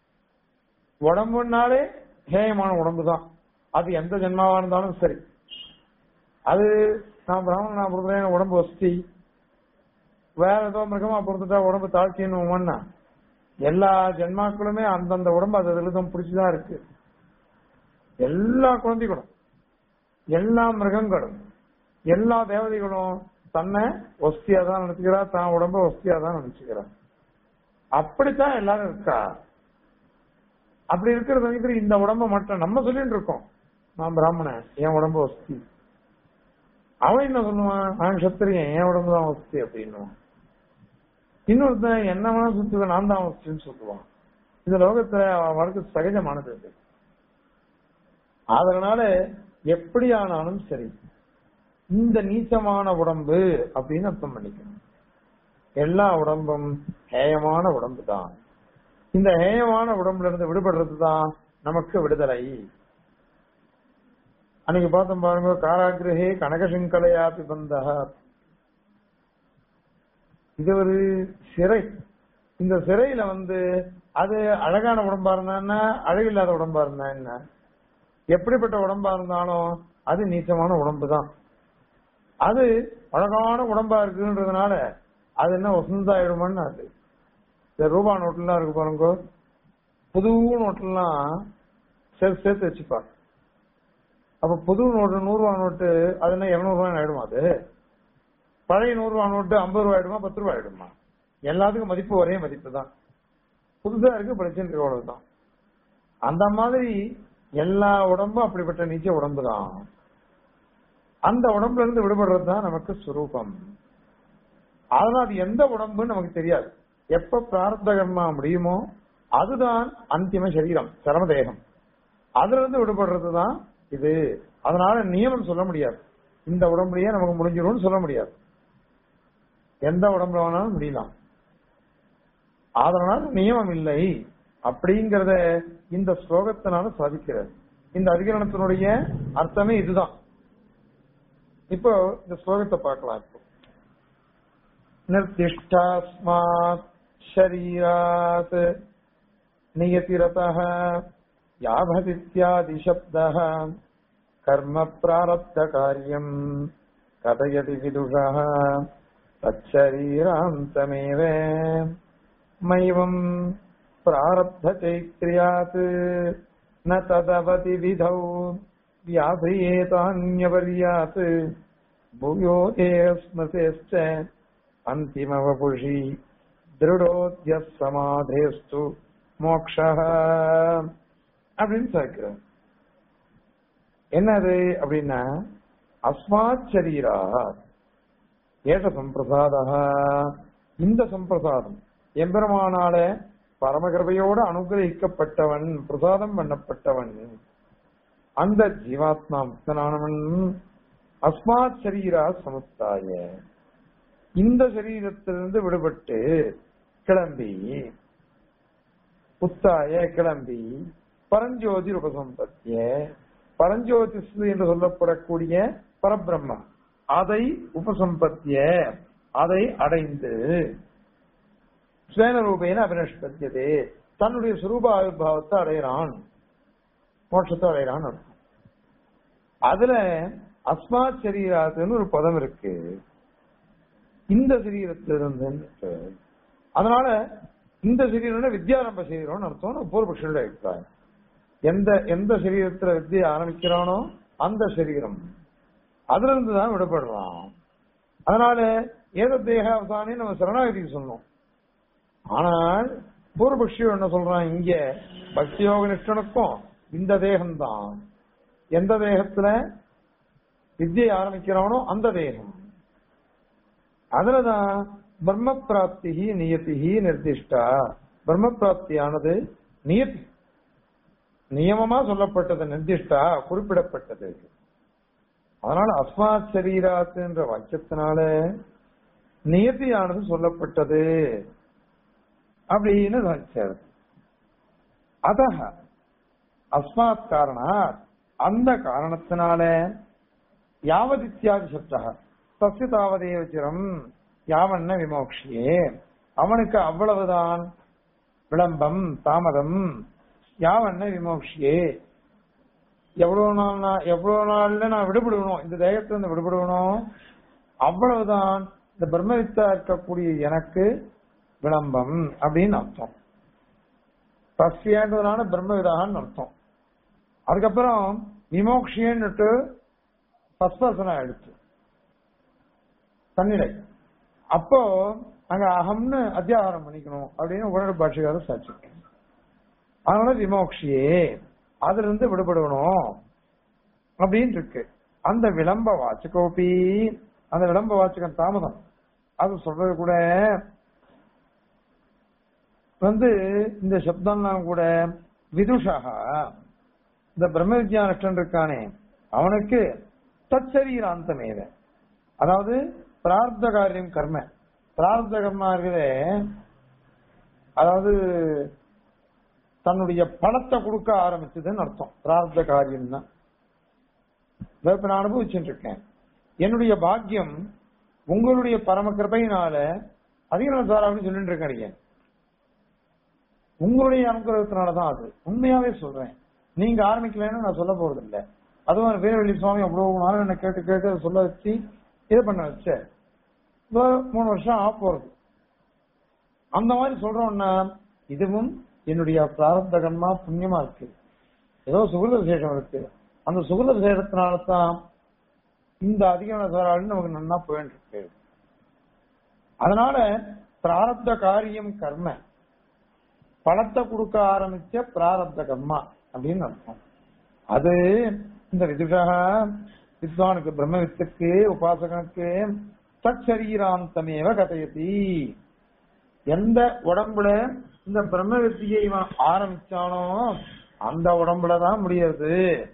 உடம்புனாலே ஹேயமான உடம்பு தான் அது எந்த ஜென்மாவா இருந்தாலும் சரி அது நான் பிராமணனா பிறந்தேன் உடம்பு வசதி வேற ஏதோ மிருகமா பிறந்துட்டா உடம்பு தாழ்த்தின்னு எல்லா ஜென்மாக்களுமே அந்தந்த உடம்பு அது எழுதம் பிடிச்சுதான் இருக்கு எல்லா குழந்தைகளும் எல்லா மிருகங்களும் எல்லா தேவதைகளும் தன்னை ஒஸ்தியா தான் நினைச்சுக்கிறா தான் உடம்ப ஒஸ்தியா தான் நினைச்சுக்கிறா அப்படித்தான் எல்லாரும் இருக்கா அப்படி இருக்கிற சமயத்துல இந்த உடம்ப மட்டும் நம்ம சொல்லிட்டு இருக்கோம் நான் பிராமணன் என் உடம்பு வசதி அவன் என்ன சொல்லுவான் நான் சத்திரியன் என் உடம்பு தான் வசதி அப்படின்னுவான் இன்னொருத்தன் என்ன வேணா சுத்துவேன் நான் தான் வசதின்னு சொல்லுவான் இந்த லோகத்துல அவனுக்கு சகஜமானது இது அதனால எப்படி ஆனாலும் சரி இந்த நீச்சமான உடம்பு அப்படின்னு அர்த்தம் பண்ணிக்கணும் எல்லா உடம்பும் ஹேயமான உடம்பு தான் இந்த ஹேயமான உடம்புல இருந்து விடுபடுறது தான் நமக்கு விடுதலை அன்னைக்கு பார்த்தோம் பாருங்க காராகிரகே கனகசங்கலையா பிபந்தா இது ஒரு சிறை இந்த சிறையில வந்து அது அழகான உடம்பா இருந்தா என்ன அழகில்லாத உடம்பா இருந்தா என்ன எப்படிப்பட்ட உடம்பா இருந்தாலும் அது நீச்சமான உடம்பு தான் அது அழகான உடம்பா இருக்குன்றதுனால அது என்ன வசந்தாயிடுமான்னு அது இந்த ரூபா நோட்டுலாம் இருக்கு பாருங்க புது நோட்டுலாம் சேர்த்து சேர்த்து வச்சுப்பா அப்ப புது நோட்டு நூறு ரூபா நோட்டு அது என்ன இருநூறு ரூபாய் ஆயிடுமா அது பழைய நூறு ரூபா நோட்டு ஐம்பது ரூபாய் ஆயிடுமா பத்து ரூபாய் ஆயிடுமா எல்லாத்துக்கும் மதிப்பு ஒரே மதிப்பு தான் புதுசா இருக்கு பிரச்சனை அவ்வளவுதான் அந்த மாதிரி எல்லா உடம்பும் அப்படிப்பட்ட நீச்ச உடம்பு தான் அந்த உடம்புல இருந்து விடுபடுறது தான் நமக்கு சுரூபம் அதனால அது எந்த உடம்புன்னு நமக்கு தெரியாது எப்ப பிரார்த்த கர்மா முடியுமோ அதுதான் அந்திம சரீரம் சரம தேகம் அதுல இருந்து விடுபடுறது தான் இது அதனால நியமம் சொல்ல முடியாது இந்த உடம்புலயே நமக்கு முடிஞ்சிரும்னு சொல்ல முடியாது எந்த உடம்புல வேணாலும் முடியலாம் அதனால நியமம் இல்லை அப்படிங்கறத இந்த ஸ்லோகத்தினால சாதிக்கிறது இந்த அதிகரணத்தினுடைய அர்த்தமே இதுதான் இப்போ இந்த ஸ்லோகத்தை பார்க்கலாம் இப்போ निर्दिष्टास्मात् शरीरात् नियतिरतः याभदित्यादिशब्दः कर्म प्रारब्धकार्यम् कथयति विदुषः तच्छरीरान्तमेव मैवम् प्रारब्धचैत्र्यात् न तदवति विधौ व्याभ्रियेतान्यपर्यात् भूयो ते स्मृतेश्च अन्तिमवपुषि திருடோத்திய சமாதேஸ்து மோக்ஷ அப்படின்னு சொல்லிக்கிறார் என்னது அப்படின்னா அஸ்மாத் சரீரா ஏக சம்பிரசாதா இந்த சம்பிரசாதம் எம்பெருமானால பரமகிருபையோடு அனுகிரகிக்கப்பட்டவன் பிரசாதம் பண்ணப்பட்டவன் அந்த ஜீவாத்மா முக்தனானவன் அஸ்மாத் சரீரா சமுத்தாய இந்த சரீரத்திலிருந்து விடுபட்டு கிளம்பி உத்தாய கிளம்பி பரஞ்சோதி உபசம்பத்திய பரஞ்சோதிஸ் என்று சொல்லப்படக்கூடிய பரபிரம்மம் அதை உபசம்பத்திய அதை அடைந்து ஸ்வேனரூபேன அபினஷ்பத்தியதே தன்னுடைய சுரூப ஆவிர்வாவத்தை அடைகிறான் மோட்சத்தை அடைகிறான் அர்த்தம் அதுல அஸ்மாத் சரீராத்துன்னு ஒரு பதம் இருக்கு இந்த சரீரத்திலிருந்து அதனால இந்த சரீரம் வித்யாரம்ப சரீரம்னு அர்த்தம் பூர்வபக்ஷனுடைய அபிப்பிராயம் எந்த எந்த சரீரத்துல வித்தியை ஆரம்பிக்கிறானோ அந்த சரீரம் அதுல இருந்து தான் விடுபடுறான் அதனால ஏத தேக அவசானே நம்ம சரணாகதிக்கு சொன்னோம் ஆனால் பூர்வபக்ஷி என்ன சொல்றான் இங்க பக்தி யோக நிஷ்டனுக்கும் இந்த தேகம்தான் எந்த தேகத்துல வித்தியை ஆரம்பிக்கிறானோ அந்த தேகம் அதுலதான் பிரம்ம பிராப்தி நியதி நிர்திஷ்டா பிரம்ம பிராப்தியானது நியதி நியமமா சொல்லப்பட்டது நிர்திஷ்டா குறிப்பிடப்பட்டது அதனால அஸ்மாத் சரீராத் என்ற வாக்கியத்தினால நியதியானது சொல்லப்பட்டது அப்படின்னு சாதிச்சார் அத அஸ்மாத் காரணாத் அந்த காரணத்தினால யாவது இத்தியாதி சப்தா தஸ்ய தாவதேவ சிரம் யாவண்ண விமோக்ஷியே அவனுக்கு அவ்வளவுதான் விளம்பம் தாமதம் யாவண்ண விமோக்ஷியே எவ்வளவு நாள் நான் எவ்வளவு நாள்ல நான் விடுபடுவணும் இந்த தேகத்துல இருந்து விடுபடுவணும் அவ்வளவுதான் இந்த பிரம்மவித்தா இருக்கக்கூடிய எனக்கு விளம்பம் அப்படின்னு அர்த்தம் தஸ்யன்றதுனால பிரம்மவிதான்னு அர்த்தம் அதுக்கப்புறம் விமோக்ஷியன்னுட்டு ஃபர்ஸ்ட் பர்சனா எடுத்து தன்னிலை அப்போ அங்க அகம்னு அத்தியாகாரம் பண்ணிக்கணும் அப்படின்னு உடனடி பாஷைக்காரர் சாட்சி அதனால விமோக்ஷியே அதுல இருந்து விடுபடணும் அப்படின்னு இருக்கு அந்த விளம்ப வாச்சகோபி அந்த விளம்ப வாச்சகம் தாமதம் அது சொல்றது கூட வந்து இந்த சப்தம்லாம் கூட விதுஷாக இந்த பிரம்ம வித்யானஷ்டன் இருக்கானே அவனுக்கு தச்சரீராந்தமேவ அதாவது பிரார்த்த காரியம் கர்ம பிராரப்த கர்மா இருக்குது அதாவது தன்னுடைய பணத்தை கொடுக்க ஆரம்பிச்சதுன்னு அர்த்தம் பிராரப்த காரியம் தான் இப்ப நான் அனுபவிச்சுட்டு இருக்கேன் என்னுடைய பாக்கியம் உங்களுடைய பரம கிருபையினால அதிகம் சார் அப்படின்னு சொல்லிட்டு இருக்கேன் உங்களுடைய அனுகிரகத்தினால தான் அது உண்மையாவே சொல்றேன் நீங்க ஆரம்பிக்கலன்னு நான் சொல்ல போறது இல்ல அதுவும் வீரவெளி சுவாமி அவ்வளவு நாள் என்ன கேட்டு கேட்டு அதை சொல்ல வச்சு இது பண்ண வச்ச இதோ மூணு வருஷம் ஆக போறது அந்த மாதிரி சொல்றோம்னா இதுவும் என்னுடைய பிராரப்த கர்மா புண்ணியமா இருக்கு ஏதோ சுகிருத விசேஷம் இருக்கு அந்த சுகிருத விசேஷத்தினால தான் இந்த அதிகமான சாராளி நமக்கு நன்னா போயிட்டு இருக்கு அதனால பிராரப்த காரியம் கர்ம பணத்தை கொடுக்க ஆரம்பிச்ச பிராரப்த கர்மா அப்படின்னு அர்த்தம் அது இந்த விதுஷா வித்வானுக்கு பிரம்மவித்துக்கு உபாசகனுக்கு தற்சரீராந்தமேவ கதையதி எந்த உடம்புல இந்த பிரம்ம வித்தியை இவன் ஆரம்பிச்சானோ அந்த உடம்புல தான் முடியாது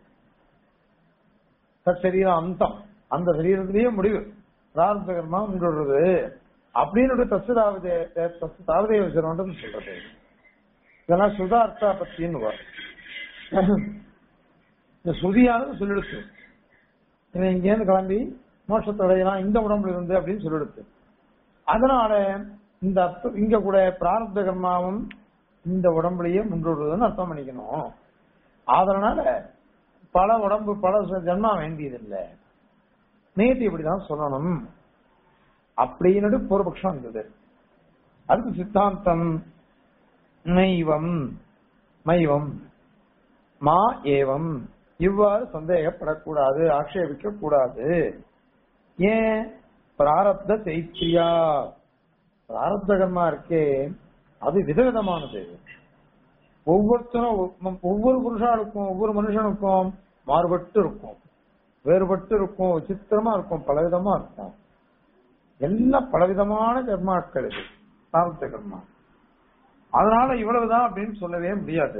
தற்சரீர அந்தம் அந்த சரீரத்திலேயே முடிவு பிரார்த்த கர்மா முடிவுறது அப்படின்னு தசுதாவதே தாவதேவ சிரமன்றது சொல்றது இதெல்லாம் சுதார்த்தா பத்தின்னு வரும் இந்த சுதியானது சொல்லிடுச்சு இவன் இங்கேருந்து கிளம்பி மோட்சத்தை அடையலாம் இந்த உடம்புல இருந்து அப்படின்னு சொல்லிடுச்சு அதனால இந்த அர்த்தம் இங்க கூட பிராரப்த கர்மாவும் இந்த உடம்புலயே முன்றுடுறதுன்னு அர்த்தம் பண்ணிக்கணும் அதனால பல உடம்பு பல ஜென்மா வேண்டியதில்லை நேற்று இப்படிதான் சொல்லணும் அப்படின்னு பூர்வபக்ஷம் இருந்தது அதுக்கு சித்தாந்தம் நைவம் மைவம் மா ஏவம் இவ்வாறு சந்தேகப்படக்கூடாது ஆக்ஷேபிக்க கூடாது ஏன் பிராரப்த சைத்திரியா பிராரப்த கர்மா இருக்கே அது விதவிதமானது ஒவ்வொருத்தரும் ஒவ்வொரு புருஷாளுக்கும் ஒவ்வொரு மனுஷனுக்கும் மாறுபட்டு இருக்கும் வேறுபட்டு இருக்கும் விசித்திரமா இருக்கும் பலவிதமா இருக்கும் எல்லாம் பலவிதமான கர்மாக்கள் இது பிராரப்த கர்மா அதனால இவ்வளவுதான் அப்படின்னு சொல்லவே முடியாது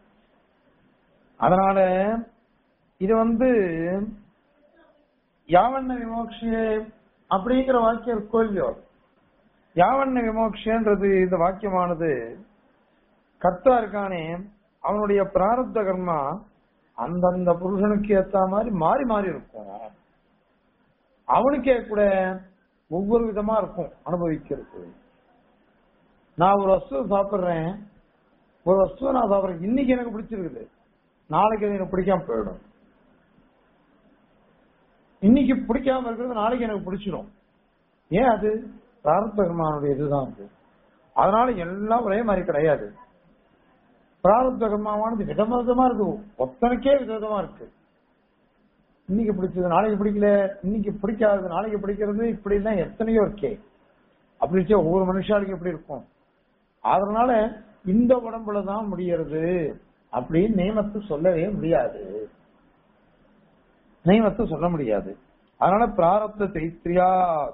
அதனால இது வந்து யாவண்ண விமோக்ஷே அப்படிங்கிற வாக்கியம் இருக்கோ இல்லையோ யாவண்ண விமோக்ஷன்றது இந்த வாக்கியமானது கர்த்தா இருக்கானே அவனுடைய பிராரப்த கர்மா அந்தந்த புருஷனுக்கு ஏத்த மாதிரி மாறி மாறி இருக்கும் அவனுக்கே கூட ஒவ்வொரு விதமா இருக்கும் அனுபவிக்கிறது நான் ஒரு வஸ்துவை சாப்பிடுறேன் ஒரு வஸ்துவை நான் சாப்பிடுறேன் இன்னைக்கு எனக்கு பிடிச்சிருக்குது நாளைக்கு அது எனக்கு பிடிக்காம போயிடும் இன்னைக்கு பிடிக்காம இருக்கிறது நாளைக்கு எனக்கு பிடிச்சிடும் ஏன் அது பிராரப்த கர்மானுடைய இதுதான் அது அதனால எல்லாம் ஒரே மாதிரி கிடையாது பிராரப்த கர்மாவானது விதவிதமா இருக்கு ஒத்தனைக்கே விதவிதமா இருக்கு இன்னைக்கு பிடிச்சது நாளைக்கு பிடிக்கல இன்னைக்கு பிடிக்காதது நாளைக்கு பிடிக்கிறது இப்படி எல்லாம் எத்தனையோ இருக்கே அப்படி இருந்துச்சு ஒவ்வொரு மனுஷாளுக்கு எப்படி இருக்கும் அதனால இந்த உடம்புல தான் முடியறது அப்படின்னு நியமத்தை சொல்லவே முடியாது நியமத்தை சொல்ல முடியாது அதனால பிராரப்த சைத்திரியா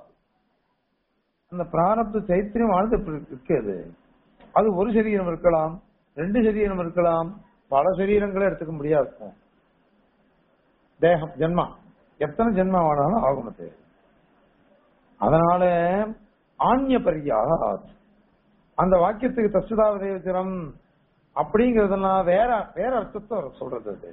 அந்த பிராரப்த சைத்திரியம் வாழ்ந்து இருக்குது அது ஒரு சரீரம் இருக்கலாம் ரெண்டு சரீரம் இருக்கலாம் பல சரீரங்களை எடுத்துக்க முடியாது இருக்கும் தேகம் ஜென்மா எத்தனை ஜென்மா வேணாலும் ஆகும் அது அதனால ஆன்ய பரியாக அந்த வாக்கியத்துக்கு தசுதாவதேவச்சரம் அப்படிங்கறதெல்லாம் வேற வேற அர்த்தத்தை அவர் சொல்றது அது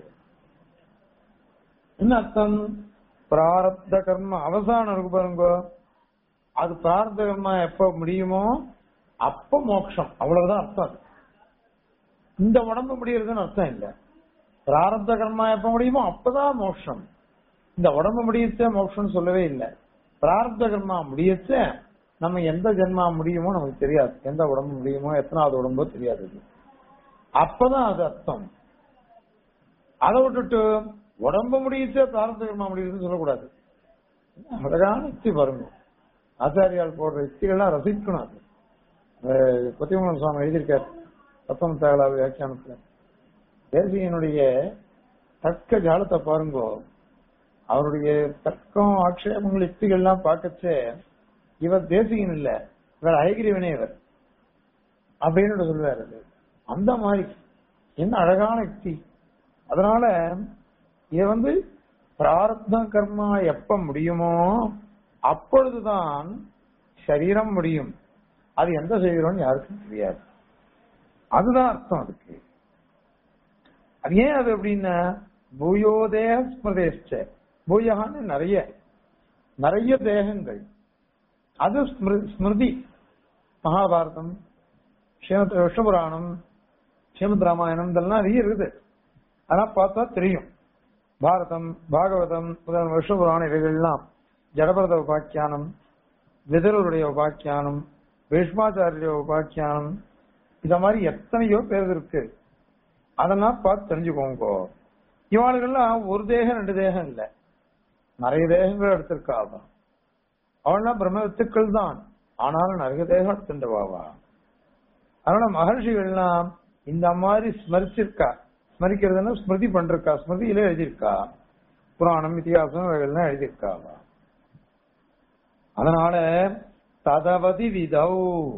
என்ன அர்த்தம் பிராரப்த கர்ம அவசானம் இருக்கு பாருங்க அது பிராரப்த கர்மா எப்ப முடியுமோ அப்ப மோட்சம் அவ்வளவுதான் அர்த்தம் அது இந்த உடம்பு முடியறதுன்னு அர்த்தம் இல்ல பிராரப்த கர்மா எப்ப முடியுமோ அப்பதான் மோட்சம் இந்த உடம்பு முடியச்ச மோட்சம் சொல்லவே இல்லை பிராரப்த கர்மா முடியச்ச நம்ம எந்த ஜென்மா முடியுமோ நமக்கு தெரியாது எந்த உடம்பு முடியுமோ எத்தனாவது உடம்போ தெரியாது அது. அப்பதான் அது அர்த்தம் அதை விட்டுட்டு உடம்பு முடியச்ச பிராரப்த கர்மா முடியுதுன்னு சொல்லக்கூடாது அழகான யுக்தி பாருங்க ஆச்சாரியால் போடுற யுக்திகள்லாம் ரசிக்கணும் அது அஹ் கொத்திமங்கலம் சுவாமி எழுதியிருக்காரு தத்துவம் தேவலா வியாக்கியானத்துல தேசியனுடைய தக்க ஜாலத்தை பாருங்கோ அவருடைய தர்க்கம் ஆக்ஷேபங்கள் யுக்திகள்லாம் பார்க்கச்சே இவர் தேசிகன் இல்ல இவர் ஐகிரிவனே இவர் அப்படின்னு சொல்லுவாரு அது. அந்த மாதிரி என்ன அழகான யுக்தி அதனால இது வந்து பிராரப்த கர்மா எப்ப முடியுமோ அப்பொழுதுதான் சரீரம் முடியும் அது எந்த சரீரம்னு யாருக்கும் தெரியாது அதுதான் அர்த்தம் அதுக்கு அது ஏன் அது அப்படின்னா பூயோதேக ஸ்மிருதேஷ்ட பூயகான்னு நிறைய நிறைய தேகங்கள் அது ஸ்மிரு- ஸ்மிருதி மகாபாரதம் ஸ்ரீமத் விஷ்ணுபுராணம் ஸ்ரீமத் ராமாயணம் இதெல்லாம் நிறைய இருக்குது அதெல்லாம் பார்த்தா தெரியும் பாரதம் பாகவதம் முதல் விஷ்ணுபுராண இவைகள்லாம் ஜடபரத உபாக்கியானம் விதருடைய உபாக்கியானம் பீஷ்மாச்சாரிய உபாக்கியானம் இத மாதிரி எத்தனையோ பேர் இருக்கு அதெல்லாம் பார்த்து தெரிஞ்சுக்கோங்க இவாளுகள்லாம் ஒரு தேகம் ரெண்டு தேகம் இல்ல நிறைய தேகங்கள் எடுத்திருக்காங்க அவள்லாம் பிரம்ம வித்துக்கள் தான் ஆனாலும் நிறைய தேகம் எடுத்துட்டவாவா அதனால மகர்ஷிகள்லாம் இந்த மாதிரி ஸ்மரிச்சிருக்கா ஸ்மரிக்கிறதுன்னா ஸ்மிருதி பண்றக்கா ஸ்மிருதியில எழுதியிருக்கா புராணம் இதிகாசம் இவைகள்லாம் எழுதியிருக்காவா அதனால ததவதி விதௌ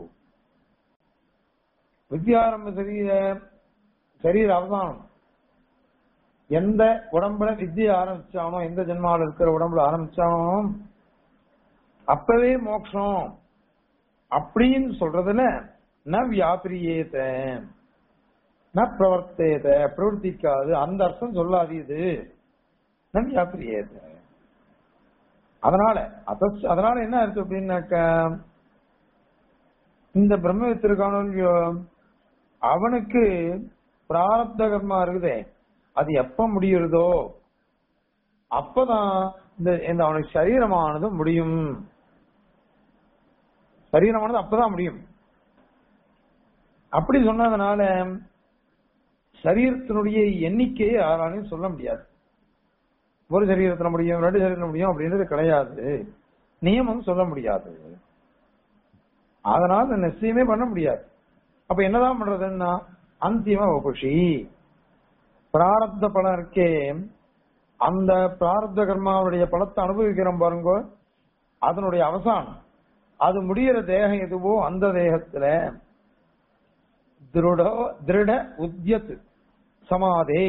வித்யாரம்ப சரீர சரீர அவதானம் எந்த உடம்புல வித்தியை ஆரம்பிச்சானோ எந்த ஜென்மாவில் இருக்கிற உடம்புல ஆரம்பிச்சானோ அப்பவே மோட்சம் அப்படின்னு சொல்றதுல ந வியாபிரியேத ந பிரவர்த்தேத பிரவர்த்திக்காது அந்த அர்த்தம் சொல்லாது இது ந வியாபிரியேத அதனால அத- அதனால என்ன இருக்கு அப்படின்னாக்க இந்த பிரம்ம வித்திருக்கானோ இல்லையோ அவனுக்கு பிராரப்த கர்மா இருக்குதே அது எப்ப முடியுறதோ அப்பதான் இந்த இந்த அவனுக்கு சரீரமானது முடியும் சரீரமானது அப்பதான் முடியும் அப்படி சொன்னதுனால சரீரத்தினுடைய எண்ணிக்கையை யாராலையும் சொல்ல முடியாது ஒரு சரீரத்துல முடியும் ரெண்டு சரீரத்துல முடியும் அப்படின்றது கிடையாது நியமம் சொல்ல முடியாது அதனால நிச்சயமே பண்ண முடியாது அப்ப என்னதான் பண்றதுன்னா அந்திம வபுஷி பிராரப்த பலம் இருக்கே அந்த பிராரப்த கர்மாவுடைய பலத்தை அனுபவிக்கிறோம் பாருங்க அதனுடைய அவசானம் அது முடியிற தேகம் எதுவோ அந்த தேகத்துல திருட திருட உத்யத் சமாதே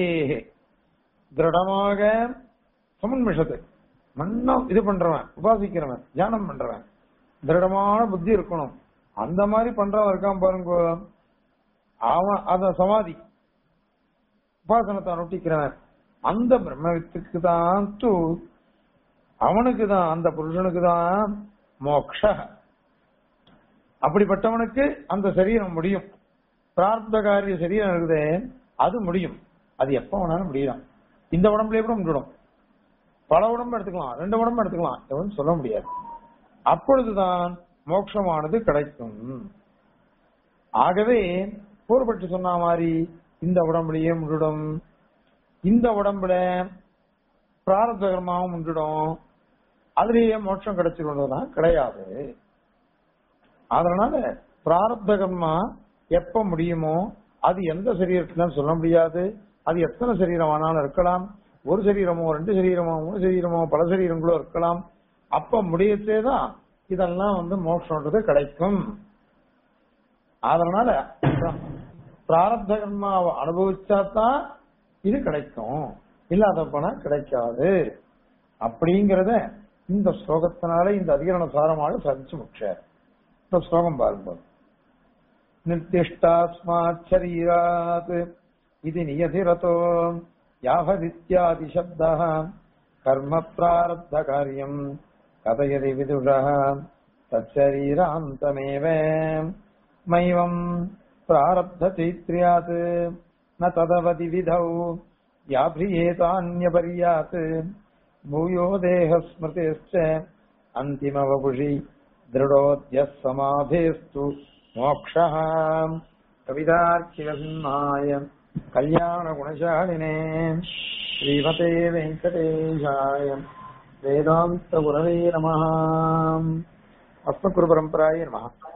திருடமாக சமன்மிஷத்து மன்னம் இது பண்றவன் உபாசிக்கிறவன் தியானம் பண்றவன் திருடமான புத்தி இருக்கணும் அந்த மாதிரி பண்றவன் இருக்கான் பாருங்க அவன் அத சமாதி உபாசனத்தை அனுஷ்டிக்கிறவன் அந்த பிரம்மத்துக்கு தான் து அவனுக்கு தான் அந்த புருஷனுக்கு தான் மோக்ஷ அப்படிப்பட்டவனுக்கு அந்த சரீரம் முடியும் பிரார்த்த காரிய சரீரம் இருக்குதே அது முடியும் அது எப்ப வேணாலும் முடியலாம் இந்த உடம்புலயே கூட முடியும் பல உடம்பு எடுத்துக்கலாம் ரெண்டு உடம்பு எடுத்துக்கலாம் எவனும் சொல்ல முடியாது அப்பொழுதுதான் மோட்சமானது கிடைக்கும் ஆகவே போர்பட்டு சொன்ன மாதிரி இந்த உடம்புலயே முன்னிடும் இந்த உடம்புல பிராரப்த கர்மாவும் முன்னிடும் அதுலயே மோட்சம் கிடைச்சிருந்ததுதான் கிடையாது அதனால பிராரப்த கர்மா எப்ப முடியுமோ அது எந்த சரீரத்துல சொல்ல முடியாது அது எத்தனை சரீரம் ஆனாலும் இருக்கலாம் ஒரு சரீரமோ ரெண்டு சரீரமோ மூணு சரீரமோ பல சரீரங்களோ இருக்கலாம் அப்ப முடியத்தே தான் இதெல்லாம் வந்து மோட்சம்ன்றது கிடைக்கும் அதனால பிராரப்த கர்மாவை அனுபவிச்சாதான் இது கிடைக்கும் இல்லாத பணம் கிடைக்காது அப்படிங்கறத இந்த ஸ்லோகத்தினால இந்த அதிகரண சாரமாக சாதிச்சு முடிச்சார் இந்த ஸ்லோகம் பாருங்க निर्दिष्टास्मात् शरीरात् इति नियतिरतो यावदित्यादिशब्दः कर्म प्रारब्धकार्यम् कथयति विदुषः तच्छरीरान्तमेव मैवम् प्रारब्धचैत्र्यात् न तदवधि विधौ याभ्रियेतान्यपर्यात् भूयो देहस्मृतेश्च अन्तिमवपुषि दृढोद्यः समाधेस्तु मोक्षः कवितार्किकसिंहाय कल्याणगुणशालिने श्रीमते वेङ्कटेशाय वेदान्तगुरवे नमः अस्मत्कुरुपरम्पराय नमः